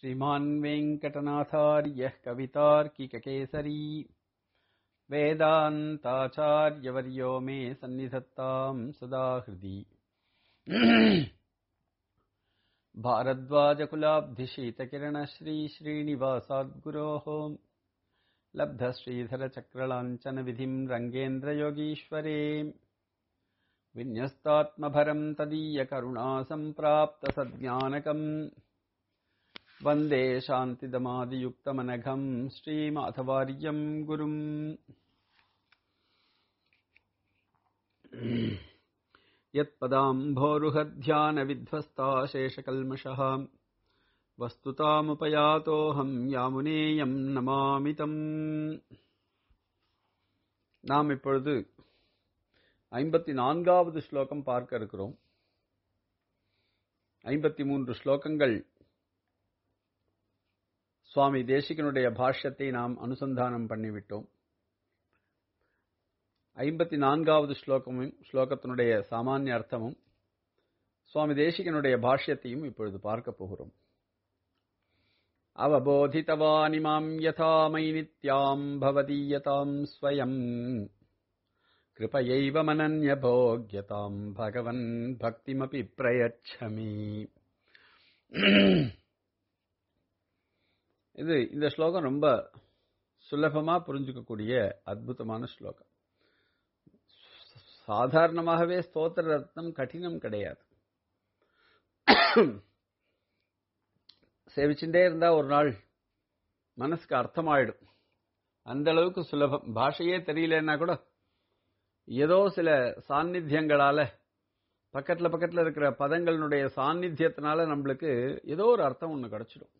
श्रीमान् वेङ्कटनाथार्यः कवितार्किककेसरी वेदान्ताचार्यवर्यो मे सन्निधत्ताम् सदा हृदि भारद्वाजकुलाब्धिशीतकिरणश्रीश्रीनिवासाद्गुरोः लब्धश्रीधरचक्रलाञ्छनविधिम् रङ्गेन्द्रयोगीश्वरे विन्यस्तात्मभरम् तदीयकरुणासम्प्राप्तसज्ञानकम् वन्दे शान्तिदमादियुक्तमनघम् श्रीमाधवार्यम् गुरुम् यत्पदाम्भोरुहध्यानविध्वस्ताशेषकल्मषः वस्तुतामुपयातोऽहम् यामुनेयम् நமாமி தம் நாம் இப்பொழுது ஐம்பத்தி நான்காவது ஸ்லோகம் பார்க்க இருக்கிறோம் ஐம்பத்தி மூன்று ஸ்லோகங்கள் சுவாமி தேசிகனுடைய பாஷ்யத்தை நாம் அனுசந்தானம் பண்ணிவிட்டோம் ஐம்பத்தி நான்காவது ஸ்லோகமும் ஸ்லோகத்தினுடைய சாமானிய அர்த்தமும் சுவாமி தேசிகனுடைய பாஷ்யத்தையும் இப்பொழுது பார்க்க போகிறோம் அவபோதித்தவானிமாம் யதா மை நித்யாம் பவதீயதாம் ஸ்வயம் கிருபையைவ மனன்யபோக்யதாம் பகவன் பக்திமபி பிரயச்சமி இது இந்த ஸ்லோகம் ரொம்ப சுலபமா புரிஞ்சுக்கக்கூடிய அற்புதமான ஸ்லோகம் சாதாரணமாகவே ஸ்தோத்திர ரத்னம் கடினம் கிடையாது சேவிச்சுட்டே இருந்தா ஒரு நாள் மனசுக்கு அர்த்தமாயிடும் அந்த அளவுக்கு சுலபம் பாஷையே தெரியலன்னா கூட ஏதோ சில சாநித்தியங்களால பக்கத்துல பக்கத்துல இருக்கிற பதங்களினுடைய சாநித்தியத்தினால நம்மளுக்கு ஏதோ ஒரு அர்த்தம் ஒண்ணு கிடைச்சிடும்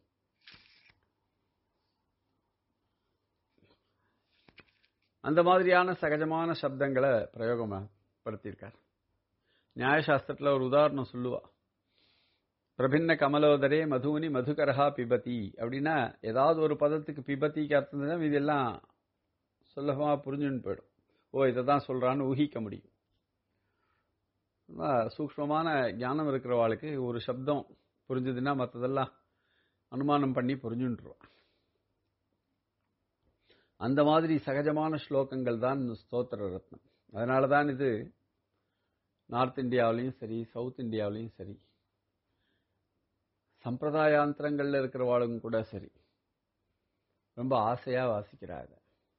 அந்த மாதிரியான சகஜமான சப்தங்களை பிரயோகப்படுத்தியிருக்கார் நியாயசாஸ்திரத்துல ஒரு உதாரணம் சொல்லுவா பிரபின்ன கமலோதரே மதுவனி மதுகரஹா பிபதி அப்படின்னா ஏதாவது ஒரு பதத்துக்கு பிபத்திக்கு அர்த்தம் தான் இதெல்லாம் சுலபமா புரிஞ்சுன்னு போயிடும் ஓ இதை தான் சொல்றான்னு ஊகிக்க முடியும் சூக்மமான ஞானம் இருக்கிறவாளுக்கு ஒரு சப்தம் புரிஞ்சுதுன்னா மற்றதெல்லாம் அனுமானம் பண்ணி புரிஞ்சுட்டுருவான் அந்த மாதிரி சகஜமான ஸ்லோகங்கள் தான் ஸ்தோத்திர ரத்னம் அதனால தான் இது நார்த் இந்தியாவிலையும் சரி சவுத் இந்தியாவிலையும் சரி சம்பிரதாயாந்திரங்கள்ல இருக்கிறவாளும் கூட சரி ரொம்ப ஆசையா வாசிக்கிறாங்க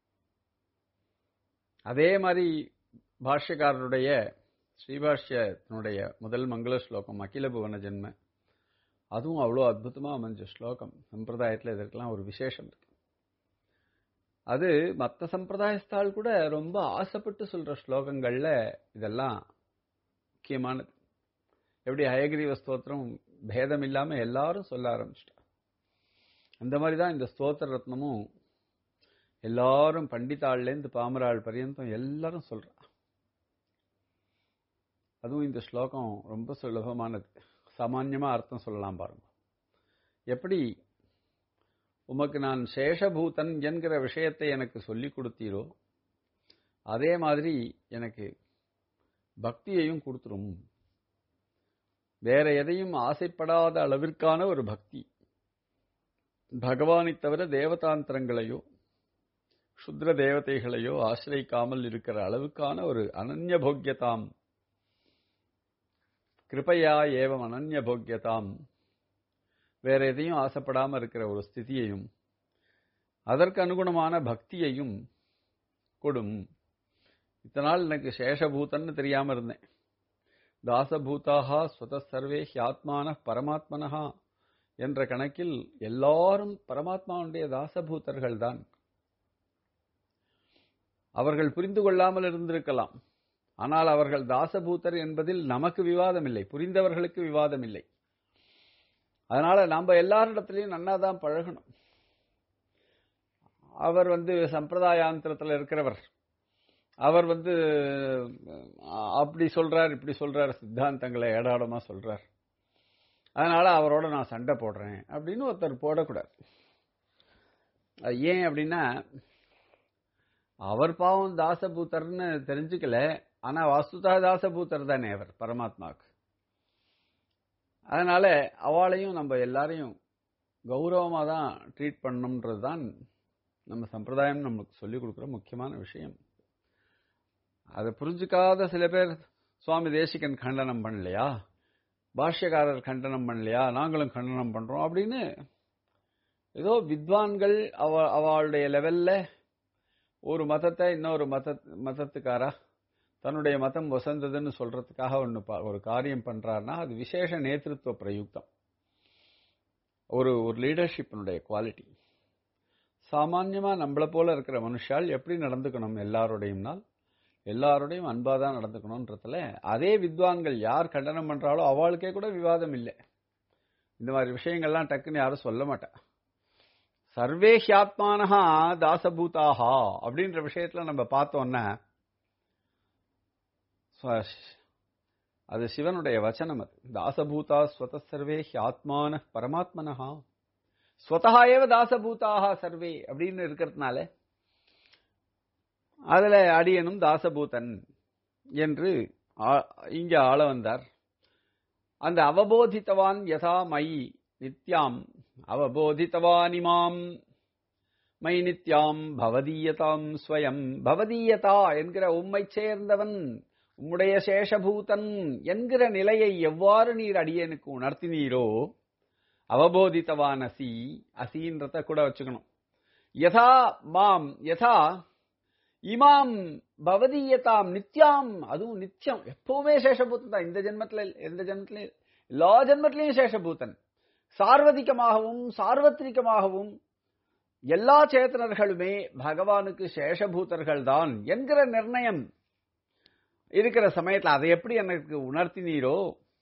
அதே மாதிரி பாஷ்யக்காரருடைய ஸ்ரீபாஷ்யத்தினுடைய முதல் மங்கள ஸ்லோகம் அகில புவன ஜென்ம அதுவும் அவ்வளோ அற்புதமா அமைஞ்ச ஸ்லோகம் சம்பிரதாயத்தில் இதற்கெல்லாம் ஒரு விசேஷம் இருக்கு அது மற்ற சம்பிரதாயஸ்தால் கூட ரொம்ப ஆசைப்பட்டு சொல்ற ஸ்லோகங்கள்ல இதெல்லாம் முக்கியமானது எப்படி ஹயகிரீவ ஸ்தோத்திரம் பேதம் இல்லாம எல்லாரும் சொல்ல ஆரம்பிச்சிட்டா அந்த மாதிரி தான் இந்த ஸ்தோத்திர ரத்னமும் எல்லாரும் பண்டிதாள்லேருந்து பாமராள் பரியந்தம் எல்லாரும் சொல்றா அதுவும் இந்த ஸ்லோகம் ரொம்ப சுலபமானது சாமான்யமா அர்த்தம் சொல்லலாம் பாருங்க எப்படி உமக்கு நான் சேஷபூதன் என்கிற விஷயத்தை எனக்கு சொல்லிக் கொடுத்தீரோ அதே மாதிரி எனக்கு பக்தியையும் கொடுத்துரும் வேற எதையும் ஆசைப்படாத அளவிற்கான ஒரு பக்தி பகவானை தவிர தேவதாந்திரங்களையோ சுத்ர தேவதைகளையோ ஆசிரியிக்காமல் இருக்கிற அளவுக்கான ஒரு அனன்ய போக்கியதாம் கிருபையா ஏவம் அனன்ய போக்கியதாம் வேற எதையும் ஆசைப்படாம இருக்கிற ஒரு ஸ்திதியையும் அதற்கு அனுகுணமான பக்தியையும் கொடும் இத்தனால் எனக்கு சேஷபூதன்னு தெரியாம இருந்தேன் தாசபூதாக ஸ்வத சர்வே ஹியாத்மான பரமாத்மனஹா என்ற கணக்கில் எல்லாரும் பரமாத்மாவுடைய தாசபூதர்கள் தான் அவர்கள் புரிந்து கொள்ளாமல் இருந்திருக்கலாம் ஆனால் அவர்கள் தாசபூதர் என்பதில் நமக்கு விவாதம் இல்லை புரிந்தவர்களுக்கு விவாதம் இல்லை அதனால நம்ம எல்லாரிடத்திலையும் நன்னா தான் பழகணும் அவர் வந்து சம்பிரதாயாந்திரத்தில் இருக்கிறவர் அவர் வந்து அப்படி சொல்றார் இப்படி சொல்றார் சித்தாந்தங்களை ஏடாடமா சொல்றார் அதனால அவரோட நான் சண்டை போடுறேன் அப்படின்னு ஒருத்தர் போடக்கூடாது அது ஏன் அப்படின்னா அவர் பாவம் தாசபூத்தர்னு தெரிஞ்சுக்கல ஆனா வாஸ்துதா தாசபூத்தர் தானே அவர் பரமாத்மாவுக்கு அதனால அவளையும் நம்ம எல்லாரையும் கௌரவமாக தான் ட்ரீட் பண்ணணுன்றது தான் நம்ம சம்பிரதாயம் நமக்கு சொல்லிக் கொடுக்குற முக்கியமான விஷயம் அதை புரிஞ்சுக்காத சில பேர் சுவாமி தேசிகன் கண்டனம் பண்ணலையா பாஷ்யக்காரர் கண்டனம் பண்ணலையா நாங்களும் கண்டனம் பண்றோம் அப்படின்னு ஏதோ வித்வான்கள் அவ அவளுடைய லெவல்ல ஒரு மதத்தை இன்னொரு மத மதத்துக்காரா தன்னுடைய மதம் வசந்ததுன்னு சொல்றதுக்காக ஒன்று ஒரு காரியம் பண்றாருன்னா அது விசேஷ நேத்திருத்துவ பிரயுக்தம் ஒரு ஒரு லீடர்ஷிப்பினுடைய குவாலிட்டி சாமான்யமா நம்மளை போல இருக்கிற மனுஷால் எப்படி நடந்துக்கணும் எல்லாரோடையும்னால் எல்லாரோடையும் அன்பா தான் நடந்துக்கணும்ன்றதுல அதே வித்வான்கள் யார் கண்டனம் பண்றாலோ அவளுக்கே கூட விவாதம் இல்லை இந்த மாதிரி விஷயங்கள்லாம் டக்குன்னு யாரும் சொல்ல மாட்டா சர்வே ஹியாத்மானஹா தாசபூதாஹா அப்படின்ற விஷயத்துல நம்ம பார்த்தோம்னா அது சிவனுடைய வச்சனம் அது தாசபூதா ஸ்வத சர்வே ஹியாத்மான பரமாத்மனஹா ஸ்வதா ஏவ தாசபூதாக சர்வே அப்படின்னு இருக்கிறதுனால அதுல அடியனும் தாசபூதன் என்று இங்க ஆள வந்தார் அந்த அவபோதித்தவான் யதா மயி நித்யாம் அவபோதித்தவானிமாம் மை நித்யாம் பவதீயதாம் ஸ்வயம் பவதீயதா என்கிற உம்மை சேர்ந்தவன் உம்முடைய சேஷபூதன் என்கிற நிலையை எவ்வாறு நீர் அடியனுக்கு உணர்த்தினீரோ அவபோதித்தவான் அசி அசின்றத கூட வச்சுக்கணும் யதா மாம் யதா இமாம் பவதீயதாம் நித்யாம் அதுவும் நித்தியம் எப்பவுமே சேஷபூத்தன் தான் இந்த ஜென்மத்துல எந்த ஜென்மத்திலையும் எல்லா ஜென்மத்திலையும் சேஷபூத்தன் சார்வதிகமாகவும் சார்வத்ரிகமாகவும் எல்லா சேத்தனர்களுமே பகவானுக்கு சேஷபூதர்கள் தான் என்கிற நிர்ணயம் இருக்கிற சமயத்தில் அதை எப்படி எனக்கு உணர்த்தினீரோ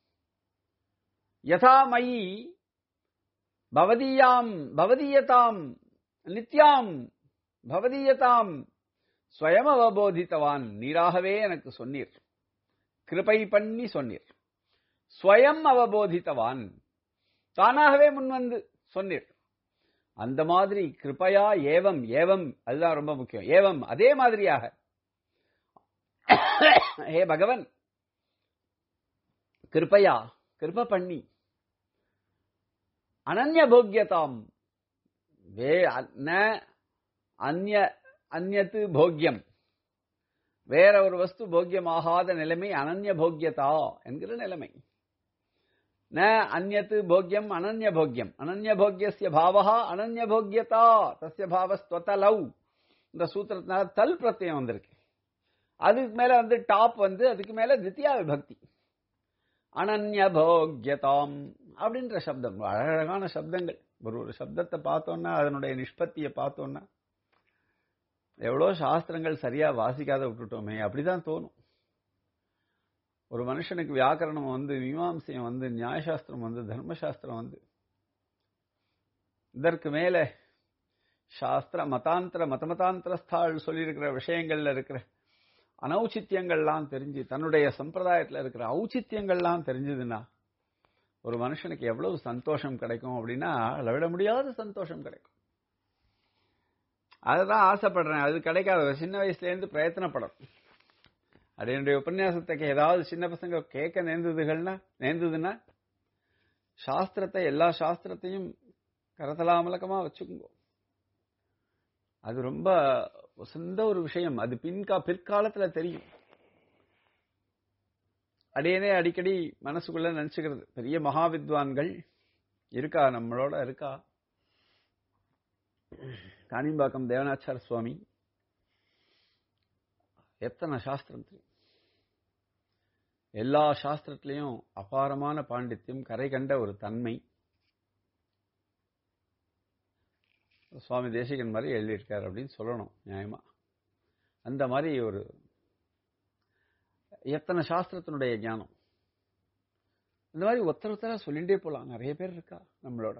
யதாமயி பவதீயாம் பவதீயதாம் நித்யாம் பவதீயதாம் ஸ்வயம் அவபோதித்தவான் நீராகவே எனக்கு சொன்னீர் கிருபை பண்ணி சொன்னீர் ஸ்வயம் அவபோதித்தவான் தானாகவே முன்வந்து சொன்னீர் அந்த மாதிரி கிருப்பையா ஏவம் ஏவம் அதுதான் ரொம்ப முக்கியம் ஏவம் அதே மாதிரியாக ஹே பகவன் கிருப்பையா கிருப பண்ணி அனன்ய போக்கியதாம் வே அந்நிய அந்நத்து போக்கியம் வேற ஒரு வஸ்து போக்கியமாகாத நிலைமை அனன்ய போக்கியதா என்கிற நிலைமை ந அந்நத்து போக்கியம் அனன்ய போக்கியம் அனன்ய போக்கியசிய பாவா அனன்ய போக்கியதா தஸ்ய பாவஸ்துவத லவ் இந்த சூத்திரத்தினால தல் பிரத்யம் வந்திருக்கு அதுக்கு மேல வந்து டாப் வந்து அதுக்கு மேல தித்தியா விபக்தி அனன்ய போக்கியதாம் அப்படின்ற சப்தம் அழகழகான சப்தங்கள் ஒரு ஒரு சப்தத்தை பார்த்தோம்னா அதனுடைய நிஷ்பத்தியை பார்த்தோம்னா எவ்வளோ சாஸ்திரங்கள் சரியா வாசிக்காத விட்டுட்டோமே அப்படிதான் தோணும் ஒரு மனுஷனுக்கு வியாக்கரணம் வந்து மீமாம்சையம் வந்து நியாயசாஸ்திரம் வந்து தர்மசாஸ்திரம் வந்து இதற்கு மேல சாஸ்திர மதாந்திர மதமதாந்திரஸ்தாள் சொல்லியிருக்கிற விஷயங்கள்ல இருக்கிற அனௌச்சித்தியங்கள்லாம் தெரிஞ்சு தன்னுடைய சம்பிரதாயத்தில் இருக்கிற ஔச்சித்தியங்கள்லாம் தெரிஞ்சதுன்னா ஒரு மனுஷனுக்கு எவ்வளவு சந்தோஷம் கிடைக்கும் அப்படின்னா அளவிட முடியாத சந்தோஷம் கிடைக்கும் அதுதான் ஆசைப்படுறேன் அது கிடைக்காத சின்ன வயசுலேருந்து பிரயத்தனப்படணும் அது என்னுடைய உபன்யாசத்துக்கு ஏதாவது சின்ன பசங்க கேட்க நேர்ந்ததுகள்னா நேர்ந்ததுன்னா சாஸ்திரத்தை எல்லா சாஸ்திரத்தையும் கரதலாமலக்கமா வச்சுக்கோங்க அது ரொம்ப சொந்த ஒரு விஷயம் அது பின்கா பிற்காலத்துல தெரியும் அடையனே அடிக்கடி மனசுக்குள்ள நினைச்சுக்கிறது பெரிய மகாவித்வான்கள் இருக்கா நம்மளோட இருக்கா காணிம்பாக்கம் தேவனாச்சார சுவாமி எத்தனை சாஸ்திரம் தெரியும் எல்லா சாஸ்திரத்திலையும் அபாரமான பாண்டித்யம் கரை கண்ட ஒரு தன்மை சுவாமி தேசிகன் மாதிரி எழுதியிருக்காரு அப்படின்னு சொல்லணும் நியாயமா அந்த மாதிரி ஒரு எத்தனை சாஸ்திரத்தினுடைய ஞானம் இந்த மாதிரி ஒருத்தர் ஒருத்தரா சொல்லிட்டே போலாம் நிறைய பேர் இருக்கா நம்மளோட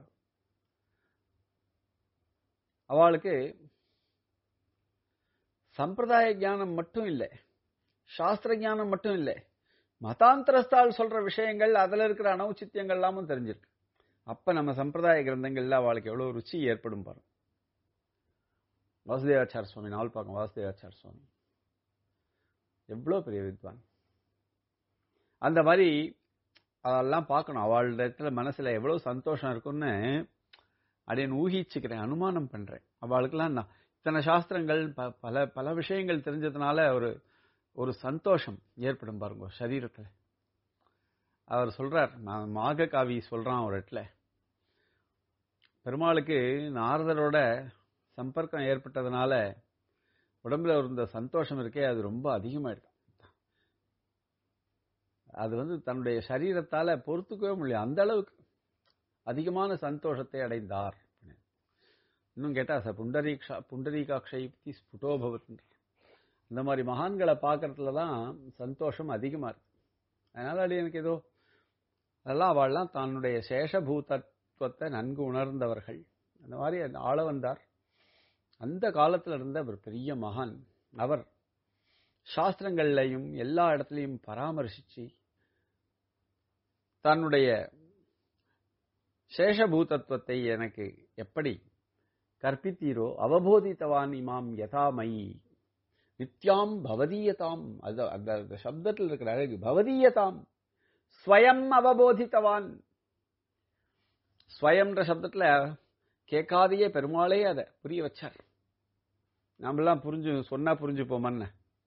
அவளுக்கு சம்பிரதாய ஞானம் மட்டும் இல்லை சாஸ்திர ஞானம் மட்டும் இல்லை மதாந்திரஸ்தால் சொல்ற விஷயங்கள் அதுல இருக்கிற அனௌச்சித்தியங்கள் எல்லாமும் தெரிஞ்சிருக்கு அப்ப நம்ம சம்பிரதாய கிரந்தங்கள்ல அவளுக்கு எவ்வளவு ருச்சி ஏற்படும் பாருங்க வாசுதேவாச்சார சுவாமி நாவல் பார்க்கும் வாசுதேவாச்சார சுவாமி எவ்வளவு பெரிய வித்வான் அந்த மாதிரி அதெல்லாம் பார்க்கணும் அவளோட இடத்துல மனசுல எவ்வளவு சந்தோஷம் இருக்கும்னு அப்படின்னு ஊகிச்சுக்கிறேன் அனுமானம் பண்றேன் அவளுக்கெல்லாம் நான் இத்தனை சாஸ்திரங்கள் ப- பல பல விஷயங்கள் தெரிஞ்சதுனால ஒரு ஒரு சந்தோஷம் ஏற்படும் பாருங்க சரீரத்துல அவர் சொல்றார் நான் மாக காவி சொல்றான் ஒரு இடத்துல பெருமாளுக்கு நாரதரோட சம்பர்க்கம் ஏற்பட்டதுனால உடம்புல இருந்த சந்தோஷம் இருக்கே அது ரொம்ப அதிகமாயிருக்கு அது வந்து தன்னுடைய சரீரத்தால பொறுத்துக்கவே முடியல அந்த அளவுக்கு அதிகமான சந்தோஷத்தை அடைந்தார் இன்னும் கேட்டா ச புண்டரீக்ஷா புண்டரீகாட்சை பத்தி ஸ்புட்டோபவத் இந்த மாதிரி மகான்களை பார்க்கறதுல தான் சந்தோஷம் அதிகமா இருக்கு அதனால அது எனக்கு ஏதோ அதெல்லாம் அவள்லாம் தன்னுடைய சேஷபூதத்துவத்தை நன்கு உணர்ந்தவர்கள் அந்த மாதிரி அந்த ஆள வந்தார் அந்த காலத்துல இருந்த ஒரு பெரிய மகான் அவர் சாஸ்திரங்கள்லையும் எல்லா இடத்துலையும் பராமரிச்சு தன்னுடைய சேஷபூதத்துவத்தை எனக்கு எப்படி கற்பித்தீரோ அவபோதித்தவான் இமாம் யதாமயி நித்யாம் பவதீயதாம் அது அந்த அந்த சப்தத்தில் இருக்கிற அழகு பவதீயதாம் ஸ்வயம் அவபோதித்தவான் ஸ்வயம்ன்ற சப்தத்துல கேட்காதையே பெருமாளே அதை புரிய வச்சார் நாமெல்லாம் புரிஞ்சு சொன்னா புரிஞ்சு போமன்ன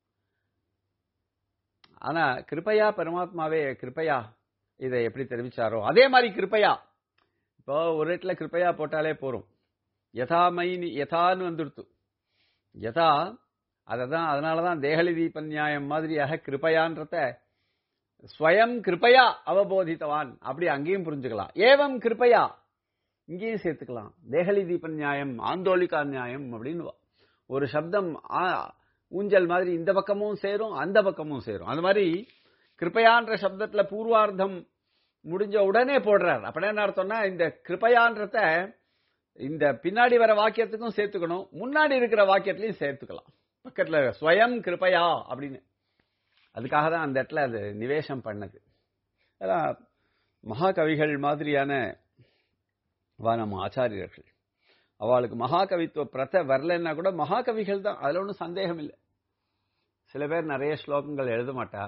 ஆனா கிருபையா பரமாத்மாவே கிருபையா இதை எப்படி தெரிவிச்சாரோ அதே மாதிரி கிருபையா இப்போ ஒரு இடத்துல கிருபையா போட்டாலே போறோம் யதாமைனி யதான்னு வந்துடுத்து யதா அததான் அதனாலதான் தேகலி தீப நியாயம் மாதிரியாக கிருபையான்றத ஸ்வயம் கிருபையா அவபோதித்தவான் அப்படி அங்கேயும் புரிஞ்சுக்கலாம் ஏவம் கிருபையா இங்கேயும் சேர்த்துக்கலாம் தேகலி தீப நியாயம் ஆந்தோலிகா நியாயம் அப்படின்னு ஒரு சப்தம் ஆ- ஊஞ்சல் மாதிரி இந்த பக்கமும் சேரும் அந்த பக்கமும் சேரும் அந்த மாதிரி கிருபையான்ற சப்தத்துல பூர்வார்த்தம் முடிஞ்ச உடனே போடுறார் அப்படின்னா என்ன அர்த்தம்னா இந்த கிருபையான்றத இந்த பின்னாடி வர வாக்கியத்துக்கும் சேர்த்துக்கணும் முன்னாடி இருக்கிற வாக்கியத்திலையும் சேர்த்துக்கலாம் பக்கத்துல ஸ்வயம் கிருபையா அப்படின்னு அதுக்காக தான் அந்த இடத்துல அது நிவேசம் பண்ணது அதான் மகாகவிகள் மாதிரியான வா நம்ம ஆச்சாரியர்கள் அவளுக்கு மகாகவித்துவ பிரத வரலன்னா கூட மகாகவிகள் தான் அதுல ஒன்றும் சந்தேகம் இல்லை சில பேர் நிறைய ஸ்லோகங்கள் எழுத மாட்டா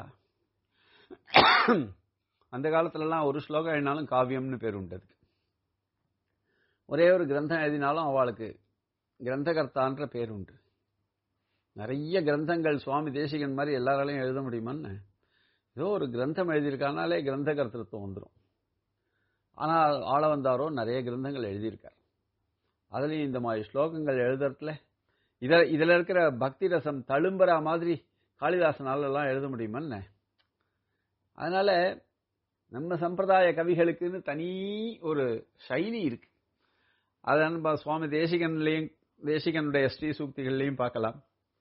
அந்த காலத்துலலாம் ஒரு ஸ்லோகம் எழுதினாலும் காவியம்னு பேர் உண்டு அதுக்கு ஒரே ஒரு கிரந்தம் எழுதினாலும் அவளுக்கு கிரந்தகர்த்தான்ற பேர் உண்டு நிறைய கிரந்தங்கள் சுவாமி தேசிகன் மாதிரி எல்லாராலையும் எழுத முடியுமான்னு ஏதோ ஒரு கிரந்தம் எழுதியிருக்கானாலே கிரந்தகர்த்திருவம் வந்துடும் ஆனால் ஆள வந்தாரோ நிறைய கிரந்தங்கள் எழுதியிருக்கார் அதுலேயும் இந்த மாதிரி ஸ்லோகங்கள் எழுதுறதுல இத இதுல இருக்கிற பக்தி ரசம் தழும்புற மாதிரி காளிதாசனால எல்லாம் எழுத முடியுமான்னு அதனால நம்ம சம்பிரதாய கவிகளுக்குன்னு தனி ஒரு சைலி இருக்கு அதை நம்ம சுவாமி தேசிகன்லையும் தேசிகனுடைய ஸ்ரீ சூக்திகள்லையும் பார்க்கலாம்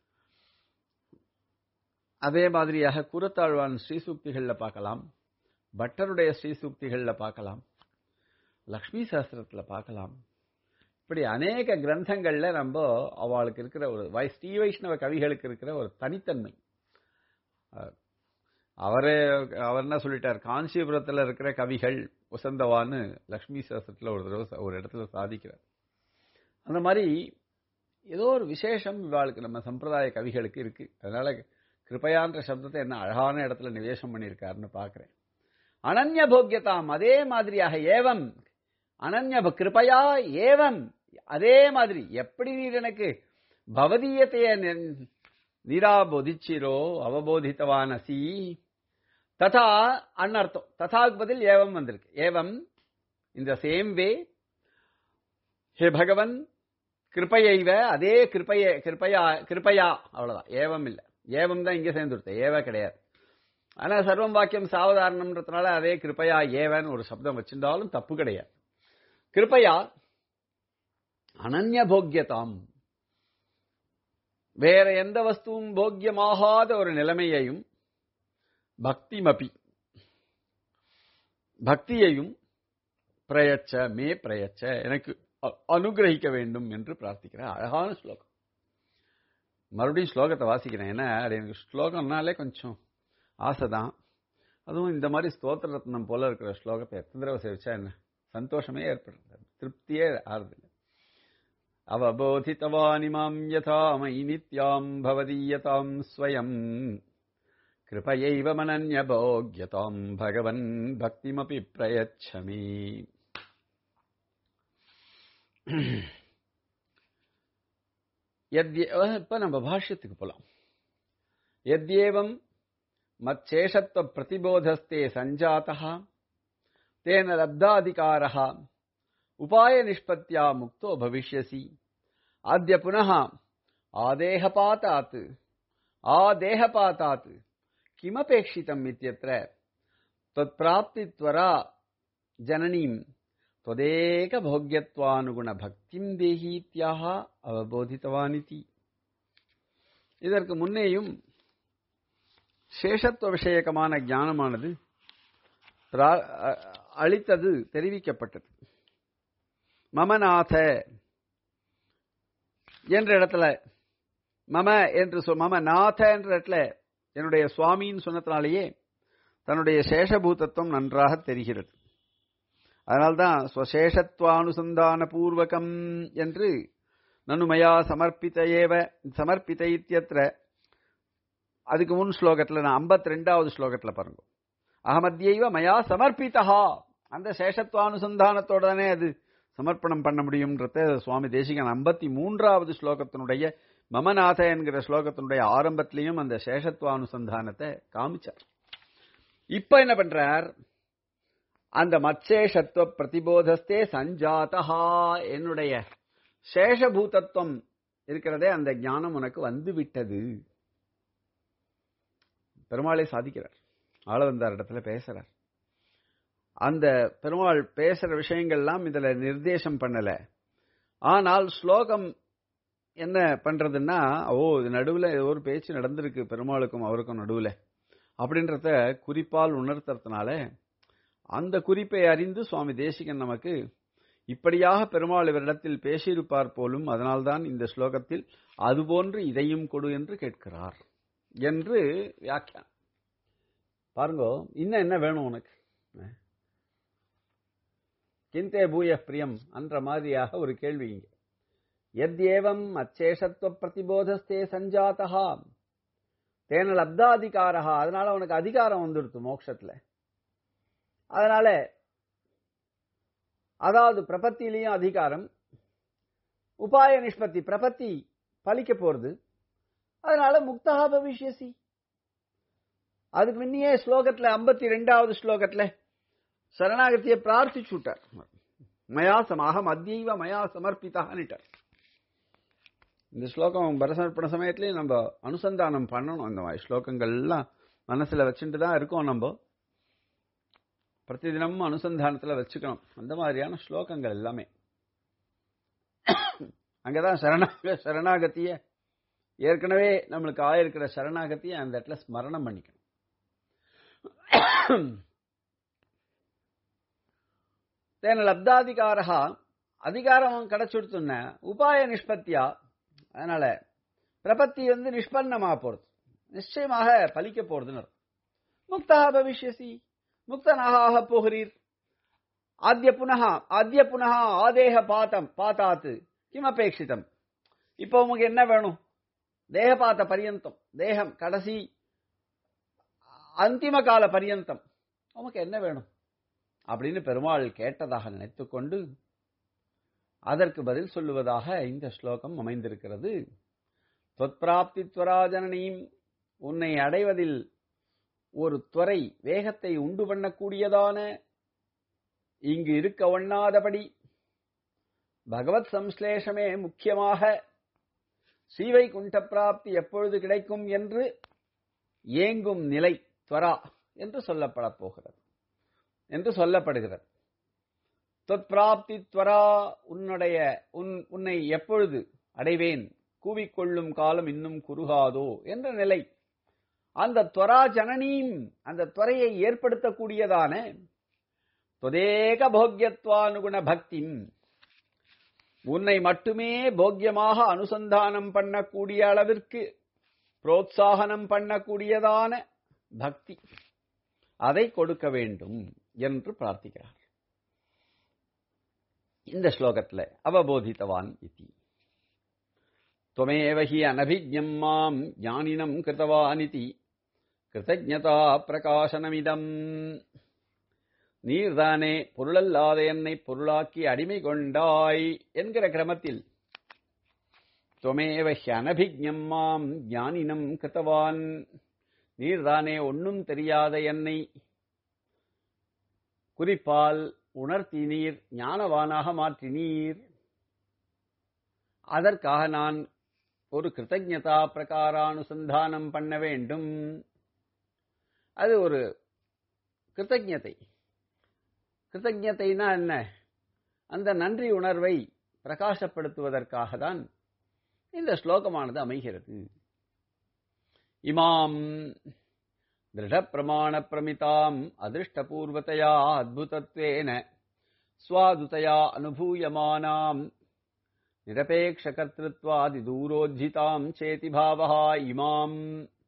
அதே மாதிரியாக குரத்தாழ்வான் ஸ்ரீசூக்திகள்ல பார்க்கலாம் பட்டருடைய ஸ்ரீசூக்திகள்ல பார்க்கலாம் லக்ஷ்மி சாஸ்திரத்துல பார்க்கலாம் இப்படி அநேக கிரந்தங்கள்ல நம்ம அவளுக்கு இருக்கிற ஒரு வை ஸ்ரீ வைஷ்ணவ கவிகளுக்கு இருக்கிற ஒரு தனித்தன்மை அஹ், அவரே அவர் என்ன சொல்லிட்டார் காஞ்சிபுரத்துல இருக்கிற கவிகள் உசந்தவான்னு லக்ஷ்மி சாஸ்திரத்துல ஒரு தடவை ச- ஒரு இடத்துல சாதிக்கிறார் அந்த மாதிரி ஏதோ ஒரு விசேஷம் இவாளுக்கு நம்ம சம்பிரதாய கவிகளுக்கு இருக்கு அதனால கிருபையான்ற சப்தத்தை என்ன அழகான இடத்துல நிவேசம் பண்ணியிருக்காருன்னு பார்க்கிறேன் அனன்ய போக்கியதாம் அதே மாதிரியாக ஏவம் அனன்ய ப- கிருபையா ஏவம் அதே மாதிரி எப்படி நீர் எனக்கு பவதீயத்தைய நி- நிராபோதிச்சிரோ அவபோதித்தவானசி ததா அன்னர்த்தம் ததாக்கு பதில் ஏவம் வந்திருக்கு ஏவம் இந்த சேம் வே ஹே பகவன் கிருபையைவ அதே கிருபைய கிருபையா கிருபையா அவ்வளவுதான் ஏவம் இல்ல ஏவம் தான் இங்க சேர்ந்துடுத்து ஏவ கிடையாது ஆனா சர்வம் வாக்கியம் சாவதாரணம்ன்றதுனால அதே கிருபையா ஏவன் ஒரு சப்தம் வச்சிருந்தாலும் தப்பு கிடையாது கிருபையா அனன்ய போக்கியதாம் வேற எந்த வஸ்துவும் போக்கியமாகாத ஒரு நிலைமையையும் பக்திமபி பக்தியையும் பிரயச்ச மே பிரயச்ச எனக்கு அ- அனுகிரகிக்க வேண்டும் என்று பிரார்த்திக்கிறேன் அழகான ஸ்லோகம் மறுபடியும் ஸ்லோகத்தை வாசிக்கிறேன் ஏன்னா அது எனக்கு ஸ்லோகம்னாலே கொஞ்சம் ஆசைதான் அதுவும் இந்த மாதிரி ஸ்தோத்திர ரத்னம் போல இருக்கிற ஸ்லோகத்தை எத்தனை தடவை சேவிச்சா என்ன சந்தோஷமே ஏற்படுறது திருப்தியே ஆறுதில்லை அவபோதித்தவானிமாம் யதா மயி நித்யாம் பவதீயதாம் ஸ்வயம் கிருபையைவ மனன்யபோக்யதாம் பகவன் பக்திமபி பிரயச்சமி இப்ப நம்ம பாஷ்யத்துக்கு போலாம் எத்யேவம் மச்சேஷத்துவ பிரதிபோதஸ்தே சஞ்சாத்தா தேன லப்தாதிகாரः உபாய நிஷ்பத்தியா முக்தோ பவிஷ்யசி அத்ய புனः ஆதேகபாத்தாத் ஆதேகபாத்தாத் கிமபேட்சிதம் இत्यत्र त्वत्प्राप्तित्वरा जननीम् त्वदेक भोग्यत्वानुगुण भक्तिம் தேகீத்யாக அவபோதித்தவானிதி இதற்கு முன்னேயும் சேஷத்துவ விஷயகமான ஞானமானது அளித்தது தெரிவிக்கப்பட்டது மமநாத என்ற இடத்துல மம என்று சொல் மம நாத என்ற இடத்துல என்னுடைய சுவாமின்னு சொன்னதுனாலேயே தன்னுடைய சேஷபூதத்துவம் நன்றாக தெரிகிறது அதனால்தான் ஸ்வசேஷத்வானுசந்தான பூர்வகம் என்று நனுமயா சமர்ப்பித்த ஏவ சமர்ப்பித்த இத்தியத்திர அதுக்கு முன் ஸ்லோகத்தில் நான் ஐம்பத்தி ரெண்டாவது ஸ்லோகத்தில் பாருங்க அகமத்தியைவ மயா சமர்ப்பித்தா அந்த சேஷத்வானுசந்தானத்தோட தானே அது சமர்ப்பணம் பண்ண முடியும்ன்றத சுவாமி தேசிகன் ஐம்பத்தி மூன்றாவது ஸ்லோகத்தினுடைய மமநாத என்கிற ஸ்லோகத்தினுடைய ஆரம்பத்திலையும் அந்த சேஷத்வானுசந்தானத்தை காமிச்சார் இப்ப என்ன பண்றார் அந்த மச்சேஷத்துவ பிரதிபோதஸ்தே சஞ்சாதா என்னுடைய சேஷபூதத்துவம் இருக்கிறதே அந்த ஞானம் உனக்கு வந்து விட்டது பெருமாளை சாதிக்கிறார் ஆள வந்தார் இடத்துல பேசுறார் அந்த பெருமாள் பேசுற விஷயங்கள்லாம் இதுல நிர்தேசம் பண்ணல ஆனால் ஸ்லோகம் என்ன பண்றதுன்னா ஓ இது நடுவுல ஒரு பேச்சு நடந்திருக்கு பெருமாளுக்கும் அவருக்கும் நடுவுல அப்படின்றத குறிப்பால் உணர்த்துறதுனால அந்த குறிப்பை அறிந்து சுவாமி தேசிகன் நமக்கு இப்படியாக பெருமாள் இவரிடத்தில் பேசியிருப்பார் போலும் அதனால்தான் இந்த ஸ்லோகத்தில் அதுபோன்று இதையும் கொடு என்று கேட்கிறார் என்று வியாக்கியானம் பாருங்கோ இன்னும் என்ன வேணும் உனக்கு கிந்தே பூய பிரியம் என்ற மாதிரியாக ஒரு கேள்வி இங்க எத்யேவம் அச்சேஷத்துவ பிரதிபோதஸ்தே சஞ்சாத்தா தேன லப்தாதிகாரா அதனால உனக்கு அதிகாரம் வந்துடுத்து மோட்சத்துல அதனால அதாவது பிரபத்திலையும் அதிகாரம் உபாய நிஷ்பத்தி பிரபத்தி பலிக்க போறது அதனால முக்தா பவிஷ்யசி அதுக்கு முன்னையே ஸ்லோகத்துல ஐம்பத்தி ரெண்டாவது ஸ்லோகத்துல சரணாகத்தியை பிரார்த்திச்சுட்டார் மயா சமாக மத்தியவ மயா சமர்ப்பித்தான்ட்டார் இந்த ஸ்லோகம் பரசமர்ப்பண சமயத்திலேயே நம்ம அனுசந்தானம் பண்ணணும் இந்த மாதிரி ஸ்லோகங்கள்லாம் மனசுல வச்சுட்டு தான் இருக்கோம் நம்ம பிரதிதினமும் அனுசந்தானத்துல வச்சுக்கணும் அந்த மாதிரியான ஸ்லோகங்கள் எல்லாமே அங்கதான் சரணாக சரணாகத்திய ஏற்கனவே நம்மளுக்கு ஆயிருக்கிற சரணாகத்திய அந்த இடத்துல ஸ்மரணம் பண்ணிக்கணும் தேன லப்தாதிகாரா அதிகாரம் கிடைச்சுடுத்துன உபாய நிஷ்பத்தியா அதனால பிரபத்தி வந்து நிஷ்பன்னமா போறது நிச்சயமாக பலிக்க போறதுன்னு முக்தா பவிஷ்யசி முக்தனாக ஆக போகிறீர் ஆத்திய புனக ஆத்திய புனக ஆதேக பாத்தம் பாத்தாத்து கிம் அபேட்சிதம் இப்போ உங்களுக்கு என்ன வேணும் தேகபாத்த பரியந்தம் தேகம் கடைசி அந்திம கால பரியந்தம் உமக்கு என்ன வேணும் அப்படின்னு பெருமாள் கேட்டதாக நினைத்துக்கொண்டு அதற்கு பதில் சொல்லுவதாக இந்த ஸ்லோகம் அமைந்திருக்கிறது தொத்பிராப்தி துவராஜனனையும் உன்னை அடைவதில் ஒரு துறை வேகத்தை உண்டு பண்ணக்கூடியதான இங்கு இருக்க ஒண்ணாதபடி பகவத் சம்ஸ்லேஷமே முக்கியமாக ஸ்ரீவை குண்ட பிராப்தி எப்பொழுது கிடைக்கும் என்று ஏங்கும் நிலை துவரா என்று சொல்லப்பட போகிறது என்று சொல்லப்படுகிறது தொத்பிராப்தி துவரா உன்னுடைய உன் உன்னை எப்பொழுது அடைவேன் கூவிக்கொள்ளும் காலம் இன்னும் குறுகாதோ என்ற நிலை அந்த துவரா ஜனனீம் அந்த துறையை ஏற்படுத்தக்கூடியதான தொதேக போக்கியத்வானுகுண பக்தி உன்னை மட்டுமே போக்கியமாக அனுசந்தானம் பண்ணக்கூடிய அளவிற்கு புரோத்சாகனம் பண்ணக்கூடியதான பக்தி அதை கொடுக்க வேண்டும் என்று பிரார்த்திக்கிறார் இந்த ஸ்லோகத்துல அவபோதித்தவான் இத்தி त्वमेव हि अनभिज्ञम् माम् ज्ञानिनम् कृतवानिति कृतज्ञता प्रकाशनमिदम् நீர்தானே பொருளல்லாத என்னை பொருளாக்கி அடிமை கொண்டாய் என்கிற கிரமத்தில் துவமேவ அனபிஜம் மாம் ஞானினம் கிருத்தவான் நீர்தானே ஒன்னும் தெரியாத என்னை குறிப்பால் உணர்த்தினீர் ஞானவானாக மாற்றினீர் அதற்காக நான் ஒரு கிருத்தஜதா பிரகாரானுசந்தானம் பண்ண வேண்டும் அது ஒரு கிருத்தஜதை கிருத்தஜதைனா என்ன அந்த நன்றி உணர்வை பிரகாசப்படுத்துவதற்காக தான் இந்த ஸ்லோகமானது அமைகிறது இமாம் திருடப்பிரமாண பிரமிதாம் அதிருஷ்டபூர்வத்தையா அத்புதத்வேன ஸ்வாதுதயா அனுபூயமானாம் நிரபேக்ஷகர்த்திருவாதி தூரோஜிதாம் சேதி பாவா இமாம்